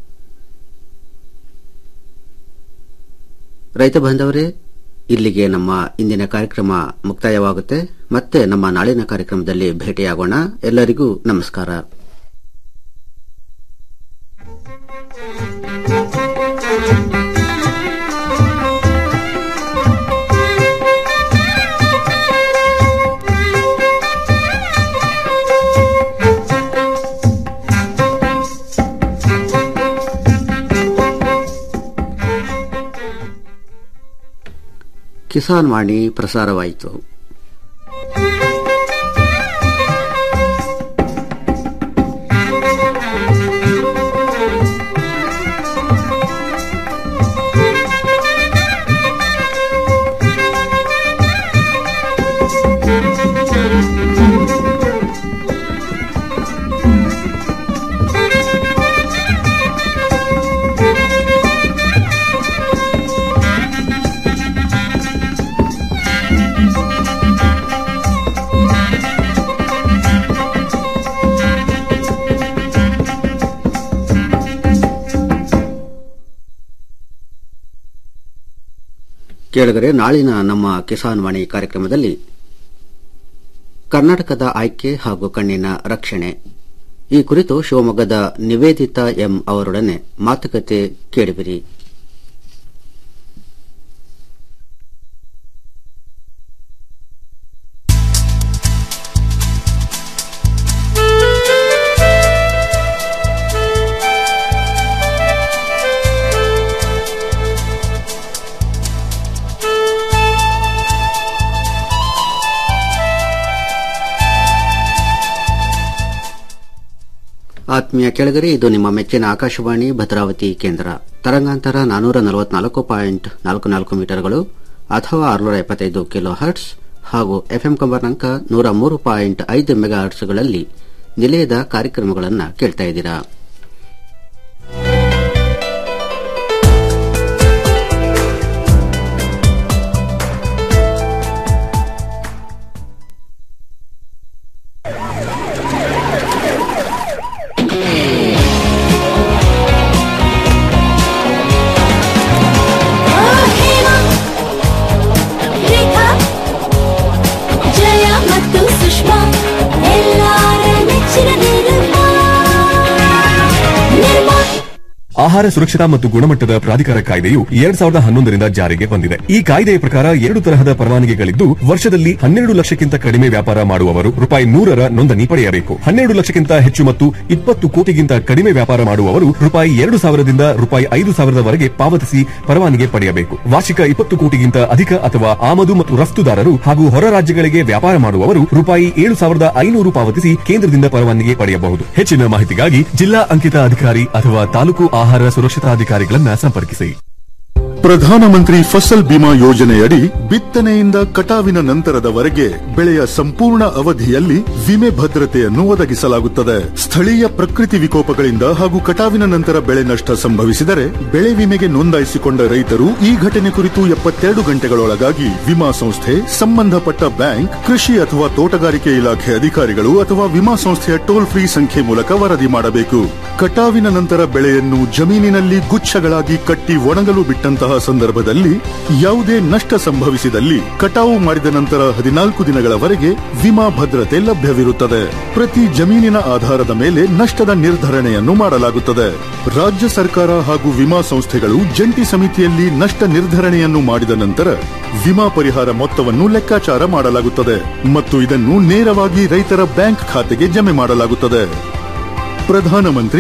ರೈತ ಬಾಂಧವರೇ ಇಲ್ಲಿಗೆ ನಮ್ಮ ಇಂದಿನ ಕಾರ್ಯಕ್ರಮ ಮುಕ್ತಾಯವಾಗುತ್ತೆ ಮತ್ತೆ ನಮ್ಮ ನಾಳಿನ ಕಾರ್ಯಕ್ರಮದಲ್ಲಿ ಭೇಟಿಯಾಗೋಣ ಎಲ್ಲರಿಗೂ ನಮಸ್ಕಾರ ಕಿಸಾನ್ ವಾಣಿ ಪ್ರಸಾರವಾಯಿತು ಕೇಳಿದರೆ ನಾಳಿನ ನಮ್ಮ ಕಿಸಾನ್ ವಾಣಿ ಕಾರ್ಯಕ್ರಮದಲ್ಲಿ ಕರ್ನಾಟಕದ ಆಯ್ಕೆ ಹಾಗೂ ಕಣ್ಣಿನ ರಕ್ಷಣೆ ಈ ಕುರಿತು ಶಿವಮೊಗ್ಗದ ನಿವೇದಿತಾ ಎಂ ಅವರೊಡನೆ ಮಾತುಕತೆ ಕೇಳಿಬಿರಿ ಆತ್ಮೀಯ ಕೆಳಗರೆ ಇದು ನಿಮ್ಮ ಮೆಚ್ಚಿನ ಆಕಾಶವಾಣಿ ಭದ್ರಾವತಿ ಕೇಂದ್ರ ತರಂಗಾಂತರ ನಾನೂರ ನಲವತ್ನಾಲ್ಕು ಪಾಯಿಂಟ್ ನಾಲ್ಕು ನಾಲ್ಕು ಮೀಟರ್ಗಳು ಅಥವಾ ಆರುನೂರ ಎಪ್ಪತ್ತೈದು ಕಿಲೋ ಹರ್ಟ್ಸ್ ಹಾಗೂ ಎಫ್ಎಂ ಕಂಬರ್ನಾಂಕ ನೂರ ಮೂರು ಪಾಯಿಂಟ್ ಐದು ಮೆಗಾ ಹರ್ಟ್ಸ್ಗಳಲ್ಲಿ ನಿಲಯದ ಕಾರ್ಯಕ್ರಮಗಳನ್ನು ಕೇಳ್ತಾ ಇದ್ದೀರಾ ರೇಖಾ ಜಯ ಮತ್ತು ಸುಷ್ಮಾ ಎಲ್ಲಾರ ನೆಚ್ಚಿನ ನಿರ್ಮಾ ನಿರ್ಮಾ ಆಹಾರ ಸುರಕ್ಷತಾ ಮತ್ತು ಗುಣಮಟ್ಟದ ಪ್ರಾಧಿಕಾರ ಕಾಯ್ದೆಯು ಎರಡ್ ಸಾವಿರದ ಹನ್ನೊಂದರಿಂದ ಜಾರಿಗೆ ಬಂದಿದೆ ಈ ಕಾಯ್ದೆಯ ಪ್ರಕಾರ ಎರಡು ತರಹದ ಪರವಾನಗಿಗಳಿದ್ದು ವರ್ಷದಲ್ಲಿ ಹನ್ನೆರಡು ಲಕ್ಷಕ್ಕಿಂತ ಕಡಿಮೆ ವ್ಯಾಪಾರ ಮಾಡುವವರು ರೂಪಾಯಿ ನೂರರ ನೋಂದಣಿ ಪಡೆಯಬೇಕು ಹನ್ನೆರಡು ಲಕ್ಷಕ್ಕಿಂತ ಹೆಚ್ಚು ಮತ್ತು ಇಪ್ಪತ್ತು ಕೋಟಿಗಿಂತ ಕಡಿಮೆ ವ್ಯಾಪಾರ ಮಾಡುವವರು ರೂಪಾಯಿ ಎರಡು ಸಾವಿರದಿಂದ ರೂಪಾಯಿ ಐದು ಸಾವಿರದವರೆಗೆ ಪಾವತಿಸಿ ಪರವಾನಗಿ ಪಡೆಯಬೇಕು ವಾರ್ಷಿಕ ಇಪ್ಪತ್ತು ಕೋಟಿಗಿಂತ ಅಧಿಕ ಅಥವಾ ಆಮದು ಮತ್ತು ರಫ್ತುದಾರರು ಹಾಗೂ ಹೊರ ರಾಜ್ಯಗಳಿಗೆ ವ್ಯಾಪಾರ ಮಾಡುವವರು ರೂಪಾಯಿ ಏಳು ಸಾವಿರದ ಐನೂರು ಪಾವತಿಸಿ ಕೇಂದ್ರದಿಂದ ಪರವಾನಗಿ ಪಡೆಯಬಹುದು ಹೆಚ್ಚಿನ ಮಾಹಿತಿಗಾಗಿ ಜಿಲ್ಲಾ ಅಂಕಿತ ಅಧಿಕಾರಿ ಅಥವಾ ತಾಲೂಕು ಆಹಾರ ಸುರಕ್ಷತಾಧಿಕಾರಿಗಳನ್ನ ಸಂಪರ್ಕಿಸಿ ಪ್ರಧಾನಮಂತ್ರಿ ಫಸಲ್ ಬಿಮಾ ಯೋಜನೆಯಡಿ ಬಿತ್ತನೆಯಿಂದ ಕಟಾವಿನ ನಂತರದವರೆಗೆ ಬೆಳೆಯ ಸಂಪೂರ್ಣ ಅವಧಿಯಲ್ಲಿ ವಿಮೆ ಭದ್ರತೆಯನ್ನು ಒದಗಿಸಲಾಗುತ್ತದೆ ಸ್ಥಳೀಯ ಪ್ರಕೃತಿ ವಿಕೋಪಗಳಿಂದ ಹಾಗೂ ಕಟಾವಿನ ನಂತರ ಬೆಳೆ ನಷ್ಟ ಸಂಭವಿಸಿದರೆ ಬೆಳೆ ವಿಮೆಗೆ ನೋಂದಾಯಿಸಿಕೊಂಡ ರೈತರು ಈ ಘಟನೆ ಕುರಿತು ಎಪ್ಪತ್ತೆರಡು ಗಂಟೆಗಳೊಳಗಾಗಿ ವಿಮಾ ಸಂಸ್ಥೆ ಸಂಬಂಧಪಟ್ಟ ಬ್ಯಾಂಕ್ ಕೃಷಿ ಅಥವಾ ತೋಟಗಾರಿಕೆ ಇಲಾಖೆ ಅಧಿಕಾರಿಗಳು ಅಥವಾ ವಿಮಾ ಸಂಸ್ಥೆಯ ಟೋಲ್ ಫ್ರೀ ಸಂಖ್ಯೆ ಮೂಲಕ ವರದಿ ಮಾಡಬೇಕು ಕಟಾವಿನ ನಂತರ ಬೆಳೆಯನ್ನು ಜಮೀನಿನಲ್ಲಿ ಗುಚ್ಛಗಳಾಗಿ ಕಟ್ಟಿ ಒಣಗಲು ಬಿಟ್ಟಂತಹ ಸಂದರ್ಭದಲ್ಲಿ ಯಾವುದೇ ನಷ್ಟ ಸಂಭವಿಸಿದಲ್ಲಿ ಕಟಾವು ಮಾಡಿದ ನಂತರ ಹದಿನಾಲ್ಕು ದಿನಗಳವರೆಗೆ ವಿಮಾ ಭದ್ರತೆ ಲಭ್ಯವಿರುತ್ತದೆ ಪ್ರತಿ ಜಮೀನಿನ ಆಧಾರದ ಮೇಲೆ ನಷ್ಟದ ನಿರ್ಧರಣೆಯನ್ನು ಮಾಡಲಾಗುತ್ತದೆ ರಾಜ್ಯ ಸರ್ಕಾರ ಹಾಗೂ ವಿಮಾ ಸಂಸ್ಥೆಗಳು ಜಂಟಿ ಸಮಿತಿಯಲ್ಲಿ ನಷ್ಟ ನಿರ್ಧರಣೆಯನ್ನು ಮಾಡಿದ ನಂತರ ವಿಮಾ ಪರಿಹಾರ ಮೊತ್ತವನ್ನು ಲೆಕ್ಕಾಚಾರ ಮಾಡಲಾಗುತ್ತದೆ ಮತ್ತು ಇದನ್ನು ನೇರವಾಗಿ ರೈತರ ಬ್ಯಾಂಕ್ ಖಾತೆಗೆ ಜಮೆ ಮಾಡಲಾಗುತ್ತದೆ ಪ್ರಧಾನಮಂತ್ರಿ